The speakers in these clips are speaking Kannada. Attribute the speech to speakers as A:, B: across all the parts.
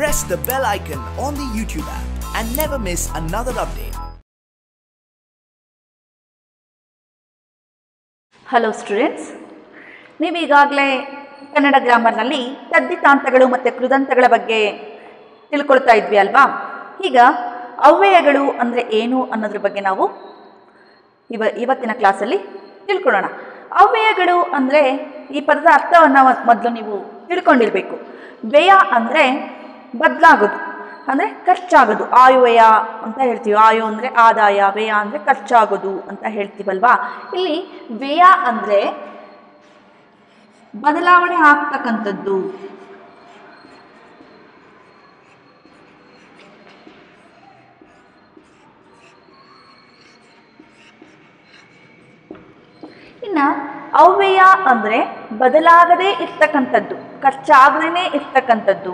A: press the bell icon on the YouTube app and never miss another update.
B: Hello students ನೀವೀಗಾಗಲೇ ಕನ್ನಡ ಗ್ರಾಮರ್ನಲ್ಲಿ ತದ್ದಿತಾಂತಗಳು ಮತ್ತು ಕೃದಂತಗಳ ಬಗ್ಗೆ ತಿಳ್ಕೊಳ್ತಾ ಇದ್ವಿ ಅಲ್ವಾ ಈಗ ಅವ್ಯಯಗಳು ಅಂದರೆ ಏನು ಅನ್ನೋದ್ರ ಬಗ್ಗೆ ನಾವು ಇವ ಇವತ್ತಿನ ಕ್ಲಾಸಲ್ಲಿ ತಿಳ್ಕೊಳ್ಳೋಣ ಅವ್ಯಯಗಳು ಅಂದರೆ ಈ ಪದದ ಅರ್ಥವನ್ನು ಮೊದಲು ನೀವು ತಿಳ್ಕೊಂಡಿರಬೇಕು ವ್ಯಯ ಅಂದರೆ ಬದಲಾಗೋದು ಅಂದರೆ ಖರ್ಚಾಗೋದು ಆಯುವ್ಯಯ ಅಂತ ಹೇಳ್ತೀವಿ ಆಯು ಅಂದರೆ ಆದಾಯ ವ್ಯಯ ಅಂದರೆ ಖರ್ಚಾಗೋದು ಅಂತ ಹೇಳ್ತೀವಲ್ವಾ ಇಲ್ಲಿ ವ್ಯಯ ಅಂದರೆ ಬದಲಾವಣೆ ಆಗ್ತಕ್ಕಂಥದ್ದು ಇನ್ನ ಅವ್ಯಯ ಅಂದರೆ ಬದಲಾಗದೇ ಇರ್ತಕ್ಕಂಥದ್ದು ಖರ್ಚಾಗದೇ ಇರ್ತಕ್ಕಂಥದ್ದು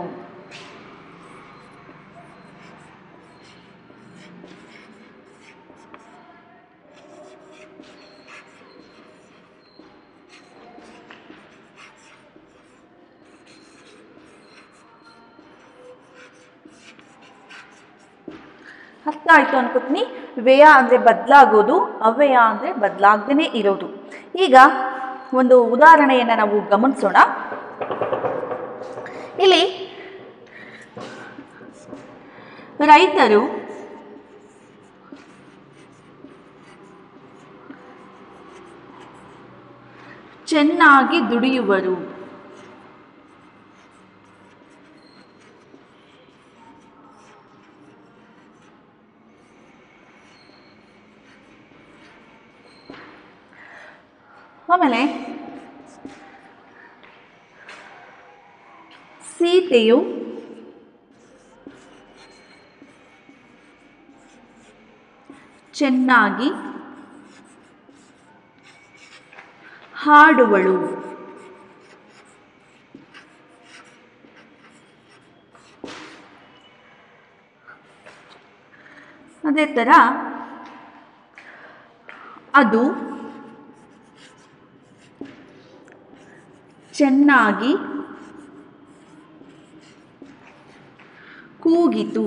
B: ಅರ್ಥ ಆಯಿತು ಅನ್ಕೋತೀನಿ ವ್ಯಯ ಅಂದರೆ ಬದಲಾಗೋದು ಅವ್ಯಯ ಅಂದರೆ ಬದಲಾಗ್ದೇ ಇರೋದು ಈಗ ಒಂದು ಉದಾಹರಣೆಯನ್ನು ನಾವು ಗಮನಿಸೋಣ ಇಲ್ಲಿ ರೈತರು ಚೆನ್ನಾಗಿ ದುಡಿಯುವರು ಆಮೇಲೆ ಸೀತೆಯು ಚೆನ್ನಾಗಿ ಹಾಡುವಳು ಅದೇ ಥರ ಅದು ಚೆನ್ನಾಗಿ ಕೂಗಿತು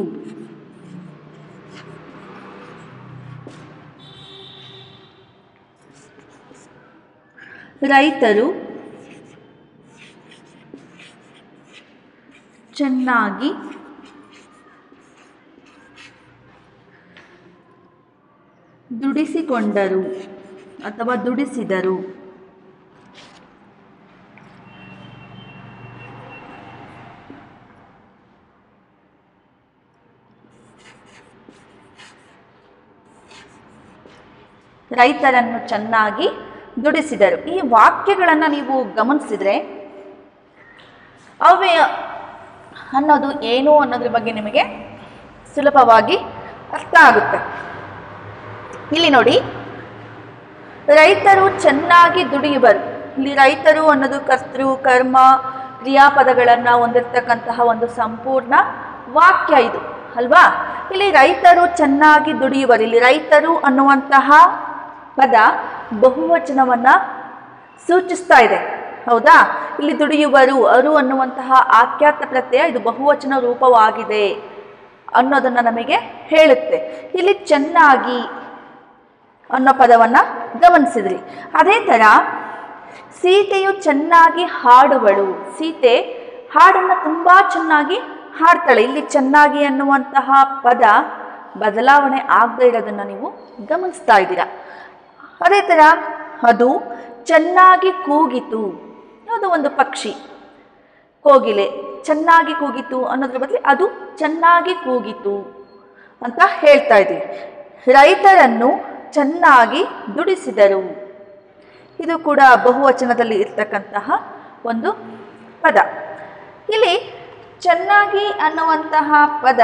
B: ರೈತರು ಚೆನ್ನಾಗಿ ದುಡಿಸಿಕೊಂಡರು ಅಥವಾ ದುಡಿಸಿದರು ರೈತರನ್ನು ಚೆನ್ನಾಗಿ ದುಡಿಸಿದರು ಈ ವಾಕ್ಯಗಳನ್ನು ನೀವು ಗಮನಿಸಿದರೆ ಅವ್ಯಯ ಅನ್ನೋದು ಏನು ಅನ್ನೋದ್ರ ಬಗ್ಗೆ ನಿಮಗೆ ಸುಲಭವಾಗಿ ಅರ್ಥ ಆಗುತ್ತೆ ಇಲ್ಲಿ ನೋಡಿ ರೈತರು ಚೆನ್ನಾಗಿ ದುಡಿಯುವರು ಇಲ್ಲಿ ರೈತರು ಅನ್ನೋದು ಕರ್ತೃ ಕರ್ಮ ಕ್ರಿಯಾಪದಗಳನ್ನು ಹೊಂದಿರತಕ್ಕಂತಹ ಒಂದು ಸಂಪೂರ್ಣ ವಾಕ್ಯ ಇದು ಅಲ್ವಾ ಇಲ್ಲಿ ರೈತರು ಚೆನ್ನಾಗಿ ದುಡಿಯುವರು ಇಲ್ಲಿ ರೈತರು ಅನ್ನುವಂತಹ ಪದ ಬಹುವಚನವನ್ನ ಸೂಚಿಸ್ತಾ ಇದೆ ಹೌದಾ ಇಲ್ಲಿ ದುಡಿಯುವರು ಅರು ಅನ್ನುವಂತಹ ಆಖ್ಯಾತ ಪ್ರತ್ಯಯ ಇದು ಬಹುವಚನ ರೂಪವಾಗಿದೆ ಅನ್ನೋದನ್ನು ನಮಗೆ ಹೇಳುತ್ತೆ ಇಲ್ಲಿ ಚೆನ್ನಾಗಿ ಅನ್ನೋ ಪದವನ್ನು ಗಮನಿಸಿದ್ರಿ ಅದೇ ಥರ ಸೀತೆಯು ಚೆನ್ನಾಗಿ ಹಾಡುವಳು ಸೀತೆ ಹಾಡನ್ನು ತುಂಬ ಚೆನ್ನಾಗಿ ಹಾಡ್ತಾಳೆ ಇಲ್ಲಿ ಚೆನ್ನಾಗಿ ಅನ್ನುವಂತಹ ಪದ ಬದಲಾವಣೆ ಆಗದೇ ಇರೋದನ್ನು ನೀವು ಗಮನಿಸ್ತಾ ಇದ್ದೀರಾ ಅದೇ ಥರ ಅದು ಚೆನ್ನಾಗಿ ಕೂಗಿತು ಅದು ಒಂದು ಪಕ್ಷಿ ಕೋಗಿಲೆ ಚೆನ್ನಾಗಿ ಕೂಗಿತು ಅನ್ನೋದ್ರ ಬದಲು ಅದು ಚೆನ್ನಾಗಿ ಕೂಗಿತು ಅಂತ ಹೇಳ್ತಾ ಇದ್ದೀವಿ ರೈತರನ್ನು ಚೆನ್ನಾಗಿ ದುಡಿಸಿದರು ಇದು ಕೂಡ ಬಹುವಚನದಲ್ಲಿ ಇರ್ತಕ್ಕಂತಹ ಒಂದು ಪದ ಇಲ್ಲಿ ಚೆನ್ನಾಗಿ ಅನ್ನುವಂತಹ ಪದ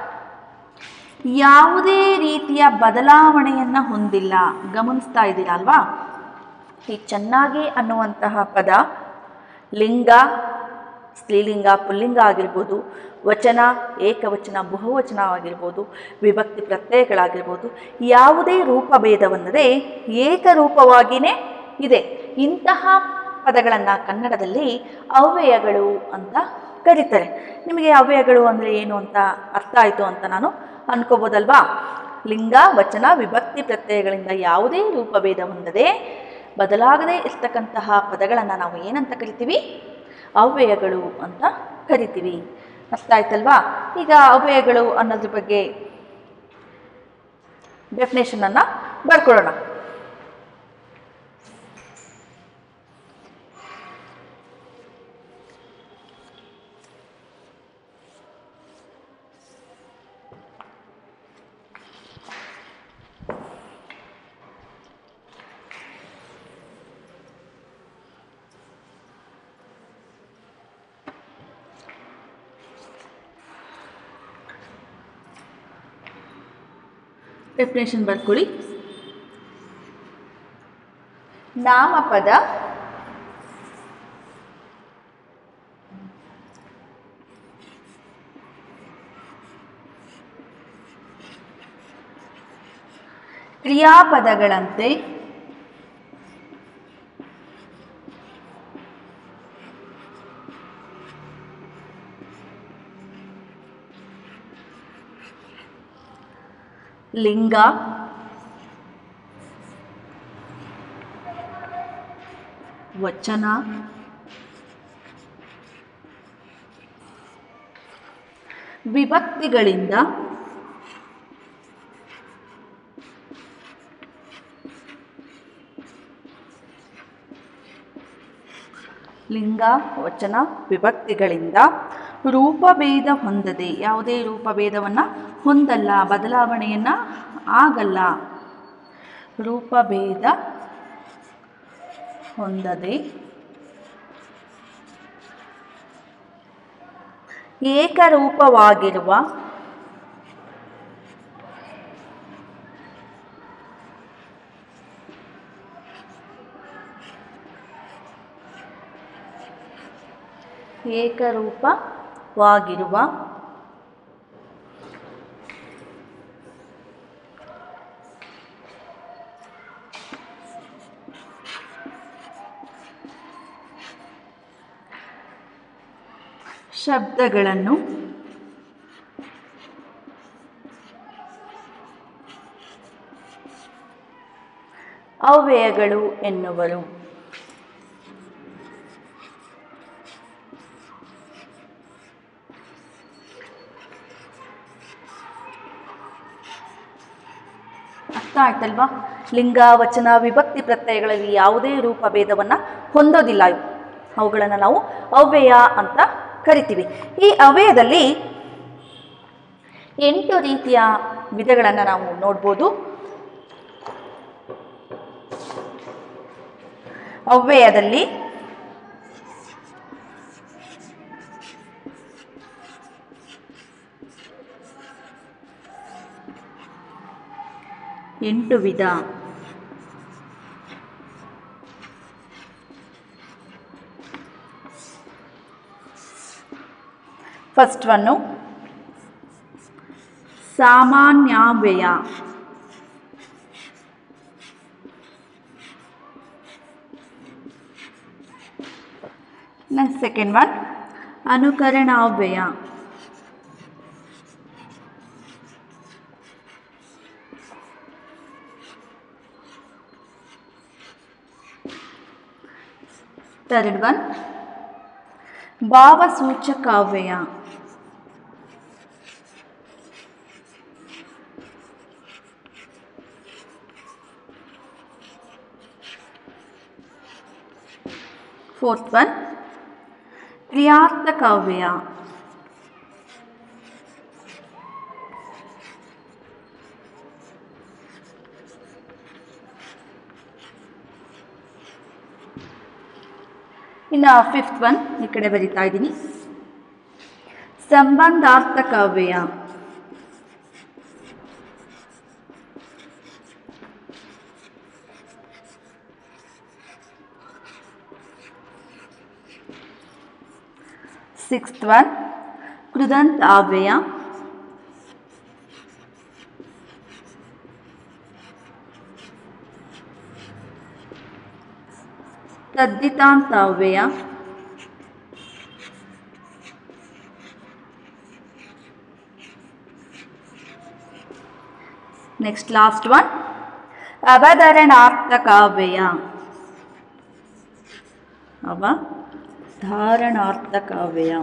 B: ಯಾವುದೇ ರೀತಿಯ ಬದಲಾವಣೆಯನ್ನು ಹೊಂದಿಲ್ಲ ಗಮನಿಸ್ತಾ ಇದ್ದೀರಾ ಅಲ್ವಾ ಈ ಚೆನ್ನಾಗಿ ಅನ್ನುವಂತಹ ಪದ ಲಿಂಗ ಸ್ತ್ರೀಲಿಂಗ ಪುಲ್ಲಿಂಗ ಆಗಿರ್ಬೋದು ವಚನ ಏಕವಚನ ಬಹುವಚನ ಆಗಿರ್ಬೋದು ವಿಭಕ್ತಿ ಪ್ರತ್ಯಯಗಳಾಗಿರ್ಬೋದು ಯಾವುದೇ ರೂಪಭೇದವನ್ನದೇ ಏಕರೂಪವಾಗಿಯೇ ಇದೆ ಇಂತಹ ಪದಗಳನ್ನು ಕನ್ನಡದಲ್ಲಿ ಅವ್ಯಯಗಳು ಅಂತ ಕರೀತಾರೆ ನಿಮಗೆ ಅವ್ಯಯಗಳು ಅಂದರೆ ಏನು ಅಂತ ಅರ್ಥ ಆಯಿತು ಅಂತ ನಾನು ಅನ್ಕೋಬೋದಲ್ವಾ ಲಿಂಗ ವಚನ ವಿಭಕ್ತಿ ಪ್ರತ್ಯಯಗಳಿಂದ ಯಾವುದೇ ರೂಪಭೇದ ಹೊಂದದೆ ಬದಲಾಗದೇ ಇರ್ತಕ್ಕಂತಹ ಪದಗಳನ್ನು ನಾವು ಏನಂತ ಕರಿತೀವಿ ಅವ್ಯಯಗಳು ಅಂತ ಕರಿತೀವಿ ಅರ್ಥ ಆಯ್ತಲ್ವಾ ಈಗ ಅವ್ಯಯಗಳು ಅನ್ನೋದ್ರ ಬಗ್ಗೆ ಡೆಫಿನೇಷನನ್ನು ಬರ್ಕೊಳ್ಳೋಣ ಡೆಫಿನೇಷನ್ ಬರ್ಕೊಳ್ಳಿ ನಾಮಪದ ಕ್ರಿಯಾಪದಗಳಂತೆ ಲಿಂಗ ವಚನ ವಿಭಕ್ತಿಗಳಿಂದ ಲಿಂಗ ವಚನ ವಿಭಕ್ತಿಗಳಿಂದ ರೂಪಭೇದ ಹೊಂದದೆ ಯಾವುದೇ ರೂಪಭೇದವನ್ನು ಹೊಂದಲ್ಲ ಬದಲಾವಣೆಯನ್ನು ಆಗಲ್ಲ ರೂಪಭೇದ ಹೊಂದದೆ ಏಕರೂಪವಾಗಿರುವ ಏಕರೂಪವಾಗಿರುವ ಶಬ್ದಗಳನ್ನು ಅವ್ಯಯಗಳು ಎನ್ನುವರು ಅರ್ಥ ಆಯ್ತಲ್ವಾ ಲಿಂಗ ವಚನ ವಿಭಕ್ತಿ ಪ್ರತ್ಯಯಗಳಲ್ಲಿ ಯಾವುದೇ ರೂಪ ಭೇದವನ್ನು ಹೊಂದೋದಿಲ್ಲ ಇವು ಅವುಗಳನ್ನು ನಾವು ಅವ್ಯಯ ಅಂತ ಕರಿತೀವಿ ಈ ಅವ್ಯಯದಲ್ಲಿ ಎಂಟು ರೀತಿಯ ವಿಧಗಳನ್ನು ನಾವು ನೋಡ್ಬೋದು ಅವ್ಯಯದಲ್ಲಿ ಎಂಟು ವಿಧ ಫಸ್ಟ್ ಒನ್ನು ಸಾಮಾನ್ಯಾವ್ಯಯ ನೆಕ್ಸ್ಟ್ ಸೆಕೆಂಡ್ ಒನ್ ಅನುಕರಣಾವ್ಯಯ ಥರ್ಡ್ ಒನ್ ಭಾವಸೂಚಕಾವ್ಯಯ ಫೋರ್ತ್ ಒನ್ ಕ್ರಿಯಾರ್ಥಕಾವ್ಯಯ ಇನ್ನು ಫಿಫ್ತ್ ಒನ್ ಈ ಕಡೆ ಬರಿತಾ ಇದ್ದೀನಿ ಸಂಬಂಧಾರ್ಥಕಾವ್ಯಯ ಸಿಕ್ಸ್ತ್ ಒನ್ ಕೃದಂತ್ ಅವ್ಯಯ ತದ್ದಿತಾಂತಾವ್ಯಯ ನೆಕ್ಸ್ಟ್ ಲಾಸ್ಟ್ ಒನ್ ಅವಧಾರಣಾರ್ಥಕಾವ್ಯಯ ಅವಧಾರಣಾರ್ಥಕಾವ್ಯಯ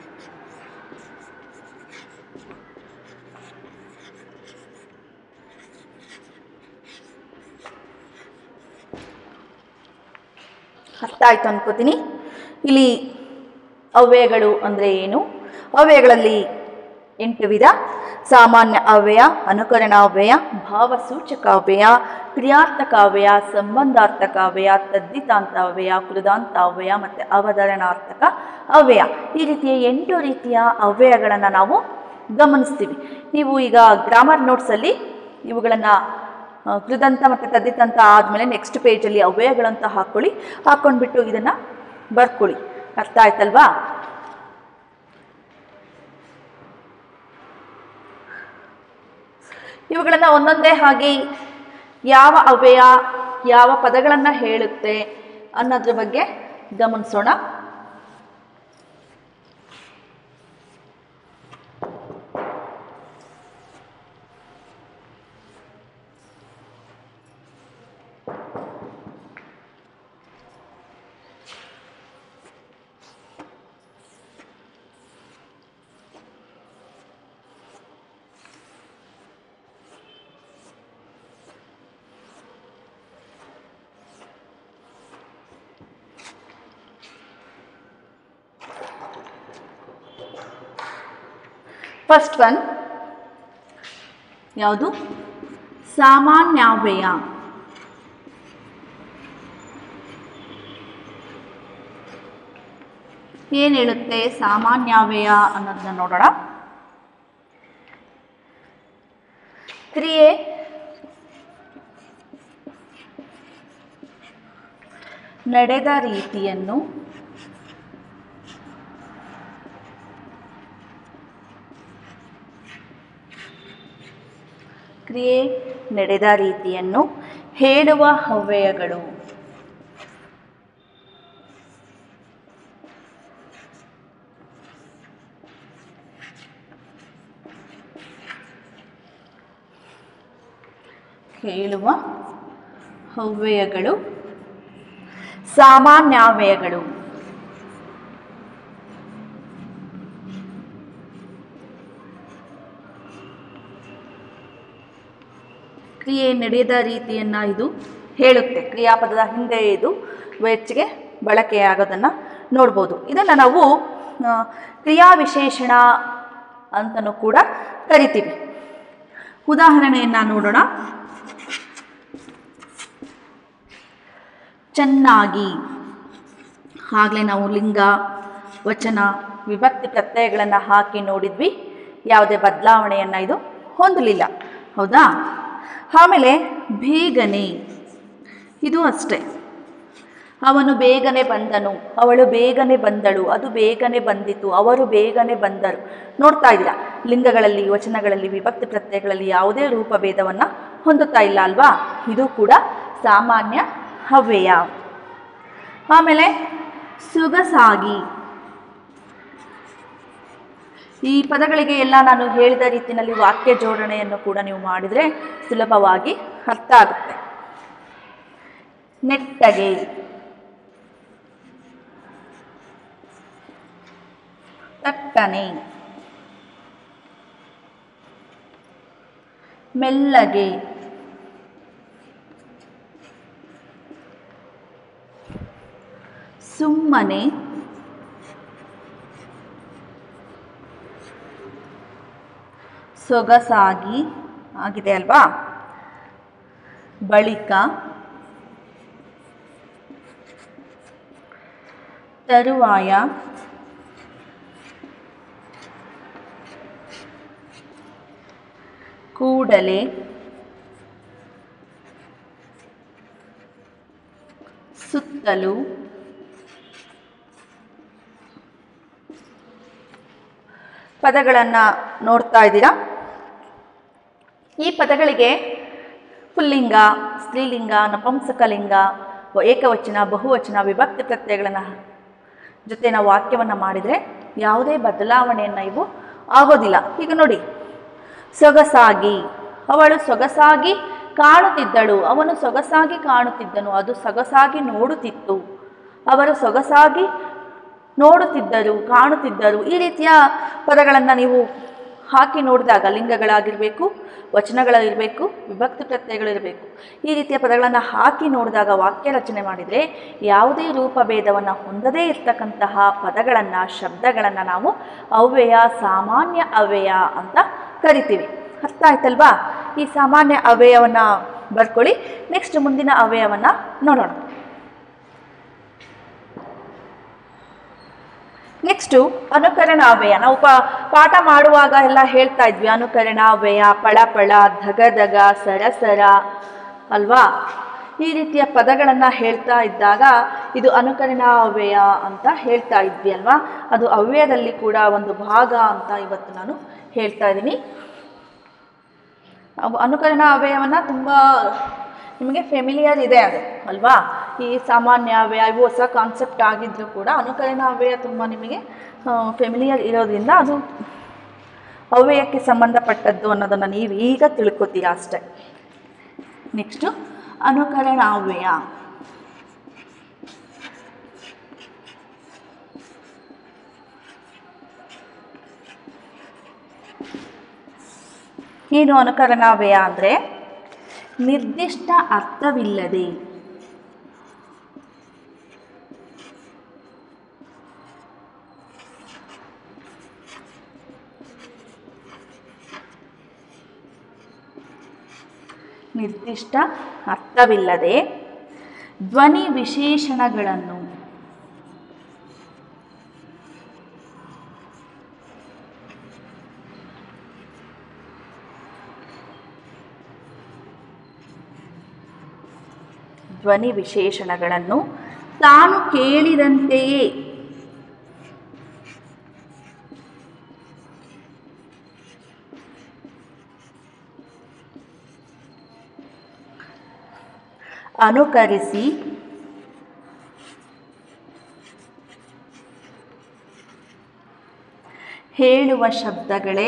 B: ಅರ್ಥ ಆಯ್ತು ಅನ್ಕೋತೀನಿ ಇಲ್ಲಿ ಅವ್ಯಯಗಳು ಅಂದರೆ ಏನು ಅವ್ಯಯಗಳಲ್ಲಿ ಎಂಟು ವಿಧ ಸಾಮಾನ್ಯ ಅವ್ಯಯ ಅನುಕರಣ ಅವ್ಯಯ ಭಾವಸೂಚಕ ಅವ್ಯಯ ಕ್ರಿಯಾರ್ಥಕ ಅವ್ಯಯ ಸಂಬಂಧಾರ್ಥಕ ಅವ್ಯಯ ತದ್ದಿತಾಂತ ಅವ್ಯಯ ಕೃದಾಂತ ಅವ್ಯಯ ಮತ್ತು ಅವತರಣಾರ್ಥಕ ಅವ್ಯಯ ಈ ರೀತಿಯ ಎಂಟು ರೀತಿಯ ಅವ್ಯಯಗಳನ್ನು ನಾವು ಗಮನಿಸ್ತೀವಿ ನೀವು ಈಗ ಗ್ರಾಮರ್ ನೋಟ್ಸಲ್ಲಿ ಇವುಗಳನ್ನು ಆ, ಕೃದಂತ ಮತ್ತು ತದ್ದಿತಂತ ಆದಮೇಲೆ ನೆಕ್ಸ್ಟ್ ಪೇಜಲ್ಲಿ ಅವ್ಯಯಗಳಂತ ಹಾಕ್ಕೊಳ್ಳಿ ಹಾಕ್ಕೊಂಡ್ಬಿಟ್ಟು ಇದನ್ನು ಬರ್ಕೊಳ್ಳಿ ಅರ್ಥ ಆಯ್ತಲ್ವಾ ಇವುಗಳನ್ನು ಒಂದೊಂದೇ ಹಾಗೆ ಯಾವ ಅವ್ಯಯ ಯಾವ ಪದಗಳನ್ನು ಹೇಳುತ್ತೆ ಅನ್ನೋದ್ರ ಬಗ್ಗೆ ಗಮನಿಸೋಣ ಫಸ್ಟ್ ಒನ್ ಯಾವುದು ಸಾಮಾನ್ಯಾವ್ಯಯ ಏನು ಹೇಳುತ್ತೆ ಸಾಮಾನ್ಯಾವ್ಯಯ ಅನ್ನೋದನ್ನ ನೋಡೋಣ ಕ್ರಿಯೆ ನಡೆದ ರೀತಿಯನ್ನು ಕ್ರಿಯೆ ನಡೆದ ರೀತಿಯನ್ನು ಹೇಳುವ ಅವ್ಯಯಗಳು ಹೇಳುವ ಅವ್ಯಯಗಳು ಸಾಮಾನ್ಯಾವ್ಯಯಗಳು ಕ್ರಿಯೆ ನಡೆಯದ ರೀತಿಯನ್ನ ಇದು ಹೇಳುತ್ತೆ ಕ್ರಿಯಾಪದದ ಹಿಂದೆ ಇದು ಹೆಚ್ಚಿಗೆ ಬಳಕೆಯಾಗೋದನ್ನು ನೋಡ್ಬೋದು ಇದನ್ನು ನಾವು ಆ, ಕ್ರಿಯಾ ವಿಶೇಷಣ ಅಂತಲೂ ಕೂಡ ಕರಿತೀವಿ ಉದಾಹರಣೆಯನ್ನು ನೋಡೋಣ ಚೆನ್ನಾಗಿ ಆಗಲೇ ನಾವು ಲಿಂಗ ವಚನ ವಿಭಕ್ತಿ ಪ್ರತ್ಯಯಗಳನ್ನು ಹಾಕಿ ನೋಡಿದ್ವಿ ಯಾವುದೇ ಬದಲಾವಣೆಯನ್ನು ಇದು ಹೊಂದಲಿಲ್ಲ ಹೌದಾ ಆಮೇಲೆ ಬೇಗನೆ ಇದು ಅಷ್ಟೇ ಅವನು ಬೇಗನೆ ಬಂದನು ಅವಳು ಬೇಗನೆ ಬಂದಳು ಅದು ಬೇಗನೆ ಬಂದಿತು ಅವರು ಬೇಗನೆ ಬಂದರು ನೋಡ್ತಾ ಇದ್ದೀರಾ ಲಿಂಗಗಳಲ್ಲಿ ವಚನಗಳಲ್ಲಿ ವಿಭಕ್ತಿ ಪ್ರತ್ಯಯಗಳಲ್ಲಿ ಯಾವುದೇ ರೂಪಭೇದವನ್ನು ಹೊಂದುತ್ತಾ ಇಲ್ಲ ಅಲ್ವಾ ಇದು ಕೂಡ ಸಾಮಾನ್ಯ ಅವ್ಯಯ ಆಮೇಲೆ ಸೊಗಸಾಗಿ ಈ ಪದಗಳಿಗೆ ಎಲ್ಲ ನಾನು ಹೇಳಿದ ರೀತಿಯಲ್ಲಿ ವಾಕ್ಯ ಜೋಡಣೆಯನ್ನು ಕೂಡ ನೀವು ಮಾಡಿದರೆ ಸುಲಭವಾಗಿ ಅರ್ಥ ಆಗುತ್ತೆ ನೆಟ್ಟಗೆ ತಟ್ಟನೆ ಮೆಲ್ಲಗೆ ಸುಮ್ಮನೆ ಸೊಗಸಾಗಿ ಆಗಿದೆ ಅಲ್ವಾ ಬಳಿಕ ತರುವಾಯ ಕೂಡಲೇ ಸುತ್ತಲೂ ಪದಗಳನ್ನು ನೋಡ್ತಾ ಇದ್ದೀರಾ ಈ ಪದಗಳಿಗೆ ಪುಲ್ಲಿಂಗ ಸ್ತ್ರೀಲಿಂಗ ನಪುಂಸಕಲಿಂಗ ವ- ಏಕವಚನ ಬಹುವಚನ ವಿಭಕ್ತಿ ಪ್ರತ್ಯಯಗಳನ್ನು ಜೊತೆ ನಾವು ವಾಕ್ಯವನ್ನು ಮಾಡಿದರೆ ಯಾವುದೇ ಬದಲಾವಣೆಯನ್ನು ಇವು ಆಗೋದಿಲ್ಲ ಈಗ ನೋಡಿ ಸೊಗಸಾಗಿ ಅವಳು ಸೊಗಸಾಗಿ ಕಾಣುತ್ತಿದ್ದಳು ಅವನು ಸೊಗಸಾಗಿ ಕಾಣುತ್ತಿದ್ದನು ಅದು ಸೊಗಸಾಗಿ ನೋಡುತ್ತಿತ್ತು ಅವರು ಸೊಗಸಾಗಿ ನೋಡುತ್ತಿದ್ದರು ಕಾಣುತ್ತಿದ್ದರು ಈ ರೀತಿಯ ಪದಗಳನ್ನು ನೀವು ಹಾಕಿ ನೋಡಿದಾಗ ಲಿಂಗಗಳಾಗಿರಬೇಕು ವಚನಗಳಿರಬೇಕು ವಿಭಕ್ತಿ ಪ್ರತ್ಯಯಗಳಿರಬೇಕು ಈ ರೀತಿಯ ಪದಗಳನ್ನು ಹಾಕಿ ನೋಡಿದಾಗ ವಾಕ್ಯ ರಚನೆ ಮಾಡಿದರೆ ಯಾವುದೇ ರೂಪಭೇದವನ್ನು ಹೊಂದದೇ ಇರ್ತಕ್ಕಂತಹ ಪದಗಳನ್ನು ಶಬ್ದಗಳನ್ನು ನಾವು ಅವ್ಯಯ ಸಾಮಾನ್ಯ ಅವ್ಯಯ ಅಂತ ಕರಿತೀವಿ ಅರ್ಥ ಆಯ್ತಲ್ವಾ ಈ ಸಾಮಾನ್ಯ ಅವ್ಯಯವನ್ನು ಬರ್ಕೊಳ್ಳಿ ನೆಕ್ಸ್ಟ್ ಮುಂದಿನ ಅವ್ಯಯವನ್ನು ನೋಡೋಣ ನೆಕ್ಸ್ಟು ಅನುಕರಣಾವ್ಯಯ ನಾವು ಪ ಪಾಠ ಮಾಡುವಾಗ ಎಲ್ಲ ಹೇಳ್ತಾ ಇದ್ವಿ ಅನುಕರಣಾವ್ಯಯ ಪಳಪಳ ಧಗಧಗ ಸರಸರ ಅಲ್ವಾ ಈ ರೀತಿಯ ಪದಗಳನ್ನು ಹೇಳ್ತಾ ಇದ್ದಾಗ ಇದು ಅನುಕರಣಾವ್ಯಯ ಅಂತ ಹೇಳ್ತಾ ಇದ್ವಿ ಅಲ್ವಾ ಅದು ಅವ್ಯಯದಲ್ಲಿ ಕೂಡ ಒಂದು ಭಾಗ ಅಂತ ಇವತ್ತು ನಾನು ಹೇಳ್ತಾ ಇದ್ದೀನಿ ಅವ್- ಅನುಕರಣ ಅವ್ಯಯವನ್ನು ತುಂಬ ನಿಮಗೆ ಫೆಮಿಲಿಯರ್ ಇದೆ ಅದು ಅಲ್ವಾ ಈ ಸಾಮಾನ್ಯ ಅವ್ಯಯ ಇವು ಹೊಸ ಕಾನ್ಸೆಪ್ಟ್ ಆಗಿದ್ದರೂ ಕೂಡ ಅನುಕರಣ ಅವ್ಯಯ ತುಂಬ ನಿಮಗೆ ಫೆಮಿಲಿಯರ್ ಇರೋದ್ರಿಂದ ಅದು ಅವ್ಯಯಕ್ಕೆ ಸಂಬಂಧಪಟ್ಟದ್ದು ಅನ್ನೋದನ್ನು ನೀವು ಈಗ ತಿಳ್ಕೊತೀರಾ ಅಷ್ಟೆ ನೆಕ್ಸ್ಟು ಅನುಕರಣ ಅವ್ಯಯ ಏನು ಅನುಕರಣಾವ್ಯಯ ಅಂದರೆ ನಿರ್ದಿಷ್ಟ ಅರ್ಥವಿಲ್ಲದೆ ನಿರ್ದಿಷ್ಟ ಅರ್ಥವಿಲ್ಲದೆ ಧ್ವನಿ ವಿಶೇಷಣಗಳನ್ನು ಧ್ವನಿ ವಿಶೇಷಣಗಳನ್ನು ತಾನು ಕೇಳಿದಂತೆಯೇ ಅನುಕರಿಸಿ ಹೇಳುವ ಶಬ್ದಗಳೇ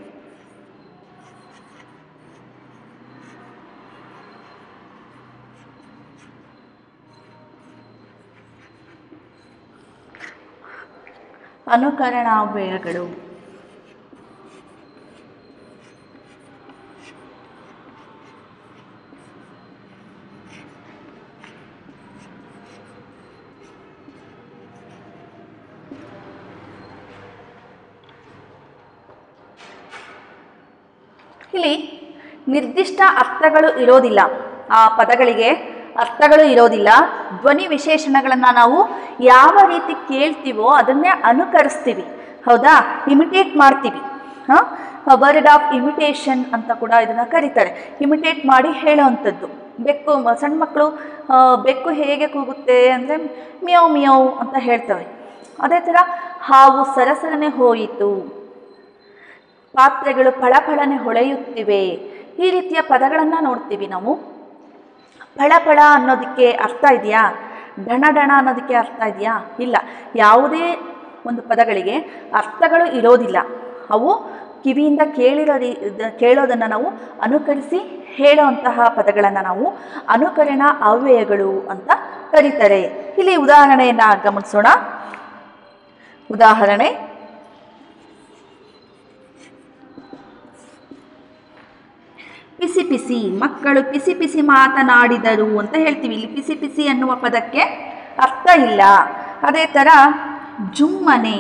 B: ಅನುಕರಣಾವ್ಯಯಗಳು ಇಲ್ಲಿ ನಿರ್ದಿಷ್ಟ ಅರ್ಥಗಳು ಇರೋದಿಲ್ಲ ಆ ಪದಗಳಿಗೆ ಅರ್ಥಗಳು ಇರೋದಿಲ್ಲ ಧ್ವನಿ ವಿಶೇಷಣಗಳನ್ನು ನಾವು ಯಾವ ರೀತಿ ಕೇಳ್ತೀವೋ ಅದನ್ನೇ ಅನುಕರಿಸ್ತೀವಿ ಹೌದಾ ಇಮಿಟೇಟ್ ಮಾಡ್ತೀವಿ ಹಾಂ ವರ್ಡ್ ಆಫ್ ಇಮಿಟೇಷನ್ ಅಂತ ಕೂಡ ಇದನ್ನು ಕರೀತಾರೆ ಇಮಿಟೇಟ್ ಮಾಡಿ ಹೇಳೋವಂಥದ್ದು ಬೆಕ್ಕು ಮ- ಸಣ್ಣ ಮಕ್ಕಳು ಆ, ಬೆಕ್ಕು ಹೇಗೆ ಕೂಗುತ್ತೆ ಅಂದರೆ ಮಿಯವ್ ಮಿಯವ್ ಅಂತ ಹೇಳ್ತವೆ ಅದೇ ಥರ ಹಾವು ಸರಸರನೆ ಹೋಯಿತು ಪಾತ್ರೆಗಳು ಫಳಫಳನೆ ಹೊಳೆಯುತ್ತಿವೆ ಈ ರೀತಿಯ ಪದಗಳನ್ನು ನೋಡ್ತೀವಿ ನಾವು ಫಳಫಳ ಅನ್ನೋದಕ್ಕೆ ಅರ್ಥ ಇದೆಯಾ ಡಣ ಡಣ ಅನ್ನೋದಕ್ಕೆ ಅರ್ಥ ಇದೆಯಾ ಇಲ್ಲ ಯಾವುದೇ ಒಂದು ಪದಗಳಿಗೆ ಅರ್ಥಗಳು ಇರೋದಿಲ್ಲ ಅವು ಕಿವಿಯಿಂದ ಕೇಳಿರೋ ರೀ ದ- ಕೇಳೋದನ್ನು ನಾವು ಅನುಕರಿಸಿ ಹೇಳೋವಂತಹ ಪದಗಳನ್ನು ನಾವು ಅನುಕರಣ ಅವ್ಯಯಗಳು ಅಂತ ಕರೀತಾರೆ ಇಲ್ಲಿ ಉದಾಹರಣೆಯನ್ನು ಗಮನಿಸೋಣ ಉದಾಹರಣೆ ಪಿಸಿ ಪಿಸಿ ಮಕ್ಕಳು ಪಿಸಿ ಪಿಸಿ ಮಾತನಾಡಿದರು ಅಂತ ಹೇಳ್ತೀವಿ ಇಲ್ಲಿ ಪಿಸಿ ಪಿಸಿ ಅನ್ನುವ ಪದಕ್ಕೆ ಅರ್ಥ ಇಲ್ಲ ಅದೇ ಥರ ಜುಮ್ಮನೆ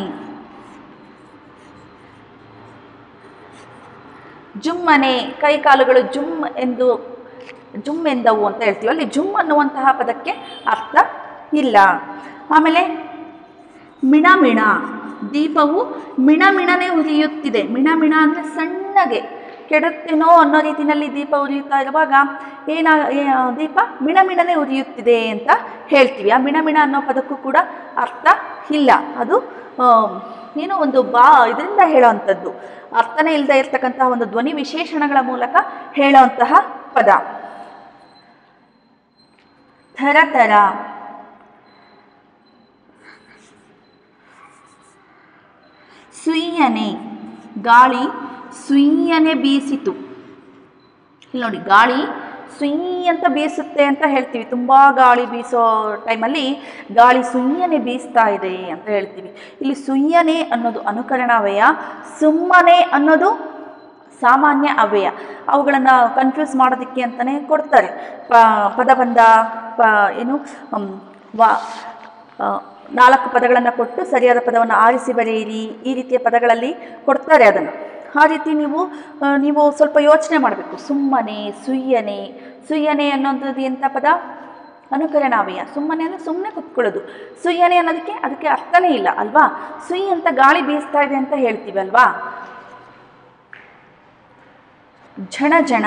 B: ಜುಮ್ಮನೆ ಕೈ ಕಾಲುಗಳು ಜುಮ್ ಎಂದು ಜುಮ್ ಎಂದವು ಅಂತ ಹೇಳ್ತೀವಿ ಅಲ್ಲಿ ಜುಮ್ ಅನ್ನುವಂತಹ ಪದಕ್ಕೆ ಅರ್ಥ ಇಲ್ಲ ಆಮೇಲೆ ಮಿಣ ಮಿಣ ದೀಪವು ಮಿಣ ಮಿಣನೆ ಉರಿಯುತ್ತಿದೆ ಮಿಣ ಮಿಣ ಅಂದರೆ ಸಣ್ಣಗೆ ಕೆಡುತ್ತೇನೋ ಅನ್ನೋ ರೀತಿಯಲ್ಲಿ ದೀಪ ಉರಿಯುತ್ತಾ ಇರುವಾಗ ಏನ ಏ- ದೀಪ ಮಿಣ ಮಿಣನೆ ಉರಿಯುತ್ತಿದೆ ಅಂತ ಹೇಳ್ತೀವಿ ಆ ಮಿಣ ಮಿಣ ಅನ್ನೋ ಪದಕ್ಕೂ ಕೂಡ ಅರ್ಥ ಇಲ್ಲ ಅದು ಆ, ಏನೋ ಒಂದು ಬಾ ಇದರಿಂದ ಹೇಳೋವಂಥದ್ದು ಅರ್ಥನೇ ಇಲ್ಲದೆ ಇರತಕ್ಕಂತಹ ಒಂದು ಧ್ವನಿ ವಿಶೇಷಣಗಳ ಮೂಲಕ ಹೇಳೋವಂತಹ ಪದ ಥರ ಥರ ಸುಯ್ಯನೆ ಗಾಳಿ ಸುಯ್ಯನೆ ಬೀಸಿತು ಇಲ್ಲಿ ನೋಡಿ ಗಾಳಿ ಸುಯ್ ಅಂತ ಬೀಸುತ್ತೆ ಅಂತ ಹೇಳ್ತೀವಿ ತುಂಬ ಗಾಳಿ ಬೀಸೋ ಟೈಮಲ್ಲಿ ಗಾಳಿ ಸುಯ್ಯನೆ ಬೀಸ್ತಾ ಇದೆ ಅಂತ ಹೇಳ್ತೀವಿ ಇಲ್ಲಿ ಸುಯ್ಯನೆ ಅನ್ನೋದು ಅನುಕರಣಾವ್ಯಯ ಸುಮ್ಮನೆ ಅನ್ನೋದು ಸಾಮಾನ್ಯ ಅವ್ಯಯ ಅವುಗಳನ್ನು ಕನ್ಫ್ಯೂಸ್ ಮಾಡೋದಕ್ಕೆ ಅಂತಲೇ ಕೊಡ್ತಾರೆ ಪ ಪದಬಂಧ ಪ ಏನು ಹ್ಮ್, ವಾ ಆ, ನಾಲ್ಕು ಪದಗಳನ್ನು ಕೊಟ್ಟು ಸರಿಯಾದ ಪದವನ್ನು ಆರಿಸಿ ಬರೆಯಿರಿ ಈ ರೀತಿಯ ಪದಗಳಲ್ಲಿ ಕೊಡ್ತಾರೆ ಅದನ್ನು ಆ ರೀತಿ ನೀವು ಆ, ನೀವು ಸ್ವಲ್ಪ ಯೋಚನೆ ಮಾಡಬೇಕು ಸುಮ್ಮನೆ ಸುಯ್ಯನೆ ಸುಯ್ಯನೆ ಅನ್ನೋಂಥದ್ದು ಎಂಥ ಪದ ಅನುಕರಣಾವ್ಯಯ ಸುಮ್ಮನೆ ಅಂದರೆ ಸುಮ್ಮನೆ ಕುತ್ಕೊಳ್ಳೋದು ಸುಯ್ಯನೆ ಅನ್ನೋದಕ್ಕೆ ಅದಕ್ಕೆ ಅರ್ಥನೇ ಇಲ್ಲ ಅಲ್ವಾ ಸುಯ್ ಅಂತ ಗಾಳಿ ಬೀಸ್ತಾ ಇದೆ ಅಂತ ಹೇಳ್ತೀವಿ ಅಲ್ವಾ ಝಣ ಝಣ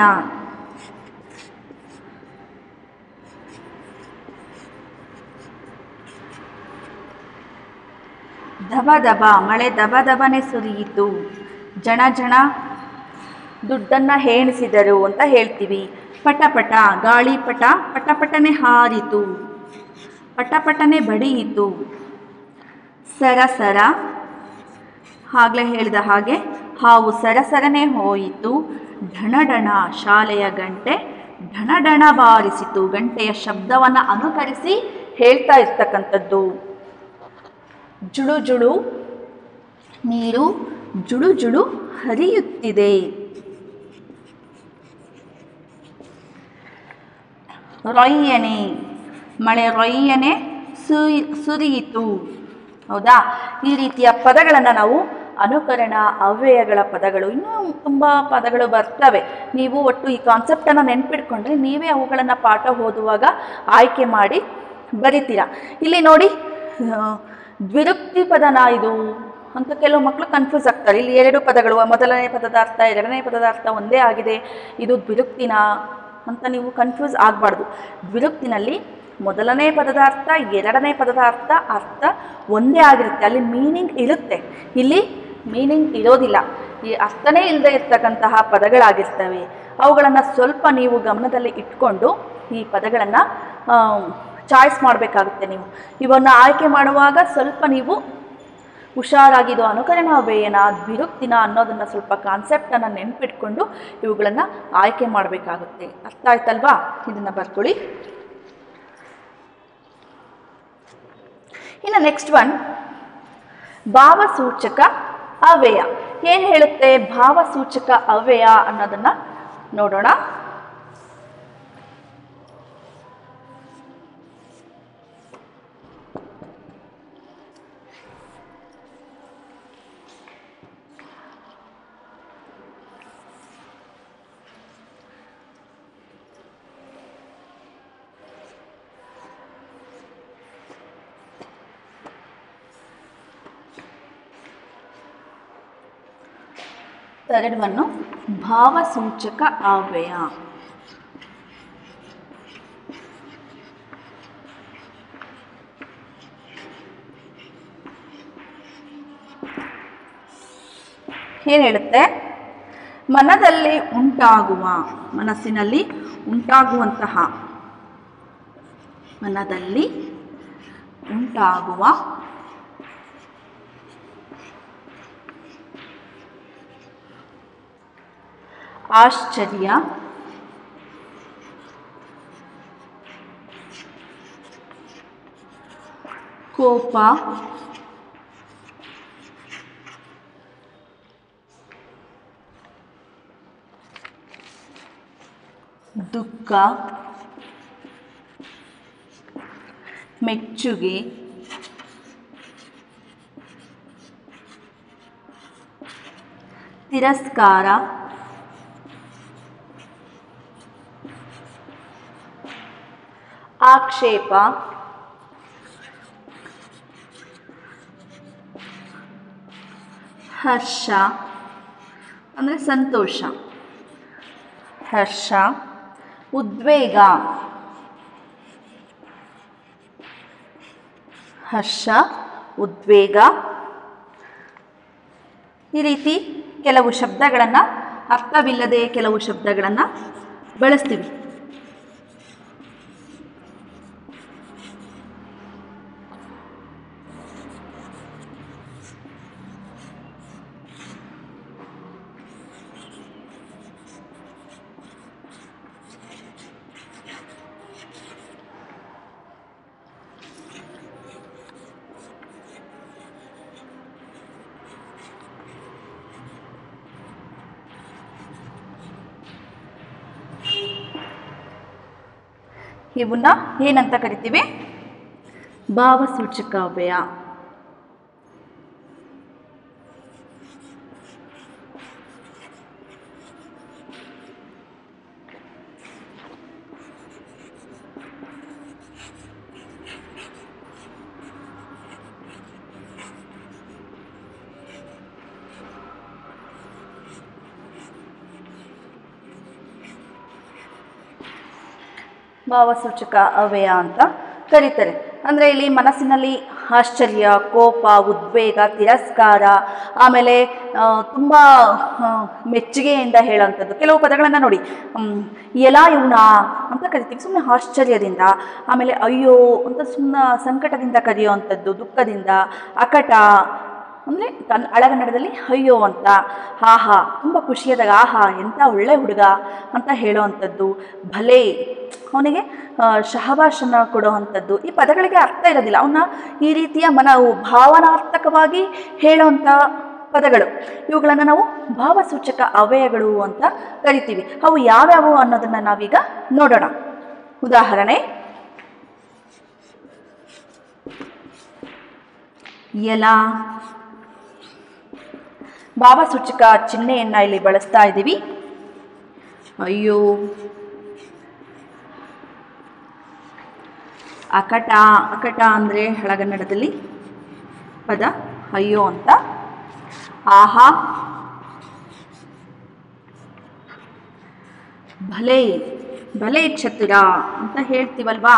B: ಧಬ ಧಬ ಮಳೆ ದಬ ದಬನೆ ಸುರಿಯಿತು ಜಣ ಜಣ ದುಡ್ಡನ್ನು ಹೇಣಿಸಿದರು ಅಂತ ಹೇಳ್ತೀವಿ ಪಟ ಪಟ ಗಾಳಿ ಪಟ ಪಟ ಪಟನೆ ಹಾರಿತು ಪಟ ಪಟನೆ ಬಡಿಯಿತು ಸರ ಸರ ಆಗಲೇ ಹೇಳಿದ ಹಾಗೆ ಹಾವು ಸರಸರನೆ ಹೋಯಿತು ಢಣಢಣ ಶಾಲೆಯ ಗಂಟೆ ಢಣಢಣ ಬಾರಿಸಿತು ಗಂಟೆಯ ಶಬ್ದವನ್ನು ಅನುಕರಿಸಿ ಹೇಳ್ತಾ ಇರ್ತಕ್ಕಂಥದ್ದು ಜುಳು ಜುಳು ನೀರು ಜುಳು ಜುಳು ಹರಿಯುತ್ತಿದೆ ರೊಯ್ಯನೆ ಮಳೆ ರೊಯ್ಯನೆ ಸುಯ್ ಸುರಿಯಿತು ಹೌದಾ ಈ ರೀತಿಯ ಪದಗಳನ್ನು ನಾವು ಅನುಕರಣ ಅವ್ಯಯಗಳ ಪದಗಳು ಇನ್ನೂ ತುಂಬ ಪದಗಳು ಬರ್ತವೆ ನೀವು ಒಟ್ಟು ಈ ಕಾನ್ಸೆಪ್ಟನ್ನು ನೆನ್ಪಿಟ್ಕೊಂಡ್ರೆ ನೀವೇ ಅವುಗಳನ್ನು ಪಾಠ ಓದುವಾಗ ಆಯ್ಕೆ ಮಾಡಿ ಬರಿತೀರಾ ಇಲ್ಲಿ ನೋಡಿ ಆ, ದ್ವಿರುಕ್ತಿ ಪದನ ಇದು ಅಂತ ಕೆಲವು ಮಕ್ಕಳು ಕನ್ಫ್ಯೂಸ್ ಆಗ್ತಾರೆ ಇಲ್ಲಿ ಎರಡು ಪದಗಳು ಮೊದಲನೇ ಪದದ ಅರ್ಥ ಎರಡನೇ ಪದದ ಅರ್ಥ ಒಂದೇ ಆಗಿದೆ ಇದು ದ್ವಿರುಕ್ತಿನ ಅಂತ ನೀವು ಕನ್ಫ್ಯೂಸ್ ಆಗಬಾರ್ದು ದ್ವಿರುಕ್ತಿನಲ್ಲಿ ಮೊದಲನೇ ಪದದ ಅರ್ಥ ಎರಡನೇ ಪದದ ಅರ್ಥ ಅರ್ಥ ಒಂದೇ ಆಗಿರುತ್ತೆ ಅಲ್ಲಿ ಮೀನಿಂಗ್ ಇರುತ್ತೆ ಇಲ್ಲಿ ಮೀನಿಂಗ್ ಇರೋದಿಲ್ಲ ಈ ಅರ್ಥನೇ ಇಲ್ಲದೆ ಇರ್ತಕ್ಕಂತಹ ಪದಗಳಾಗಿರ್ತವೆ ಅವುಗಳನ್ನು ಸ್ವಲ್ಪ ನೀವು ಗಮನದಲ್ಲಿ ಇಟ್ಕೊಂಡು ಈ ಪದಗಳನ್ನು ಚಾಯ್ಸ್ ಮಾಡಬೇಕಾಗುತ್ತೆ ನೀವು ಇವನ್ನು ಆಯ್ಕೆ ಮಾಡುವಾಗ ಸ್ವಲ್ಪ ನೀವು ಹುಷಾರಾಗಿದ್ದು ಅನುಕರಣ ವ್ಯಯನ ದ್ವಿರುಕ್ತಿನ ಅನ್ನೋದನ್ನು ಸ್ವಲ್ಪ ಕಾನ್ಸೆಪ್ಟನ್ನು ನೆನ್ಪಿಟ್ಕೊಂಡು ಇವುಗಳನ್ನು ಆಯ್ಕೆ ಮಾಡಬೇಕಾಗುತ್ತೆ ಅರ್ಥ ಆಯ್ತಲ್ವಾ ಇದನ್ನು ಬರ್ಕೊಳ್ಳಿ ಇನ್ನು ನೆಕ್ಸ್ಟ್ ಒನ್ ಭಾವಸೂಚಕ ಅವ್ಯಯ ಏನು ಹೇಳುತ್ತೆ ಭಾವಸೂಚಕ ಅವ್ಯಯ ಅನ್ನೋದನ್ನು ನೋಡೋಣ ಥರ್ಡ್ ಒನ್ನು ಭಾವಸೂಚಕ ಅವ್ಯಯ ಏನು ಹೇಳುತ್ತೆ ಮನದಲ್ಲಿ ಉಂಟಾಗುವ ಮನಸ್ಸಿನಲ್ಲಿ ಉಂಟಾಗುವಂತಹ ಮನದಲ್ಲಿ ಉಂಟಾಗುವ ಆಶ್ಚರ್ಯ ಕೋಪ ದುಃಖ ಮೆಚ್ಚುಗೆ ತಿರಸ್ಕಾರ ಆಕ್ಷೇಪ ಹರ್ಷ ಅಂದರೆ ಸಂತೋಷ ಹರ್ಷ ಉದ್ವೇಗ ಹರ್ಷ ಉದ್ವೇಗ ಈ ರೀತಿ ಕೆಲವು ಶಬ್ದಗಳನ್ನು ಅರ್ಥವಿಲ್ಲದೆ ಕೆಲವು ಶಬ್ದಗಳನ್ನು ಬಳಸ್ತೀವಿ ಇವನ್ನ ಏನಂತ ಕರಿತೀವಿ ಭಾವಸೂಚಕ ಅವ್ಯಯ ಭಾವಸೂಚಕ ಅವ್ಯಯ ಅಂತ ಕರೀತಾರೆ ಅಂದರೆ ಇಲ್ಲಿ ಮನಸ್ಸಿನಲ್ಲಿ ಆಶ್ಚರ್ಯ ಕೋಪ ಉದ್ವೇಗ ತಿರಸ್ಕಾರ ಆಮೇಲೆ ತುಂಬ ಮೆಚ್ಚುಗೆಯಿಂದ ಹೇಳೋವಂಥದ್ದು ಕೆಲವು ಪದಗಳನ್ನು ನೋಡಿ ಹ್ಮ್, ಎಲ ಇವನ ಅಂತ ಕರಿತೀವಿ ಸುಮ್ಮನೆ ಆಶ್ಚರ್ಯದಿಂದ ಆಮೇಲೆ ಅಯ್ಯೋ ಅಂತ ಸುಮ್ಮನೆ ಸಂಕಟದಿಂದ ಕರೆಯುವಂಥದ್ದು ದುಃಖದಿಂದ ಅಕಟ ಅಂದರೆ ಕನ್ ಹಳಗನ್ನಡದಲ್ಲಿ ಅಯ್ಯೋ ಅಂತ ಆಹಾ ತುಂಬ ಖುಷಿಯಾದಾಗ ಆಹಾ ಎಂಥ ಒಳ್ಳೆ ಹುಡುಗ ಅಂತ ಹೇಳೋವಂಥದ್ದು ಭಲೆ ಅವನಿಗೆ ಶಹಬಾಷನ್ನು ಕೊಡುವಂಥದ್ದು ಈ ಪದಗಳಿಗೆ ಅರ್ಥ ಇರೋದಿಲ್ಲ ಅವನ್ನ ಈ ರೀತಿಯ ಮನ ಭಾವನಾರ್ಥಕವಾಗಿ ಹೇಳೋವಂಥ ಪದಗಳು ಇವುಗಳನ್ನು ನಾವು ಭಾವಸೂಚಕ ಅವ್ಯಯಗಳು ಅಂತ ಕರಿತೀವಿ ಅವು ಯಾವ್ಯಾವು ಅನ್ನೋದನ್ನು ನಾವೀಗ ನೋಡೋಣ ಉದಾಹರಣೆ ಎಲ ಭಾವಸೂಚಕ ಚಿಹ್ನೆಯನ್ನು ಇಲ್ಲಿ ಬಳಸ್ತಾ ಇದ್ದೀವಿ ಅಯ್ಯೋ ಅಕಟ ಅಕಟ ಅಂದರೆ ಹಳಗನ್ನಡದಲ್ಲಿ ಪದ ಅಯ್ಯೋ ಅಂತ ಆಹಾ ಭಲೆ ಭಲೆ ಛತ್ತಿರ ಅಂತ ಹೇಳ್ತೀವಲ್ವಾ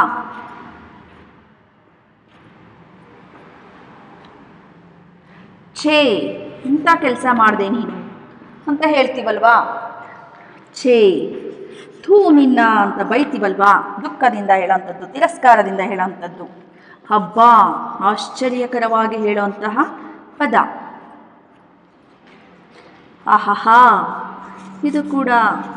B: ಛೇ ಇಂಥ ಕೆಲಸ ಮಾಡಿದೆ ನೀನು ಅಂತ ಹೇಳ್ತೀವಲ್ವಾ ಛೇ ಥೂ ನಿನ್ನ ಅಂತ ಬೈತೀವಲ್ವಾ ದುಃಖದಿಂದ ಹೇಳೋವಂಥದ್ದು ತಿರಸ್ಕಾರದಿಂದ ಹೇಳೋವಂಥದ್ದು ಹಬ್ಬ ಆಶ್ಚರ್ಯಕರವಾಗಿ ಹೇಳುವಂತಹ ಪದ ಆಹಾ ಇದು ಕೂಡ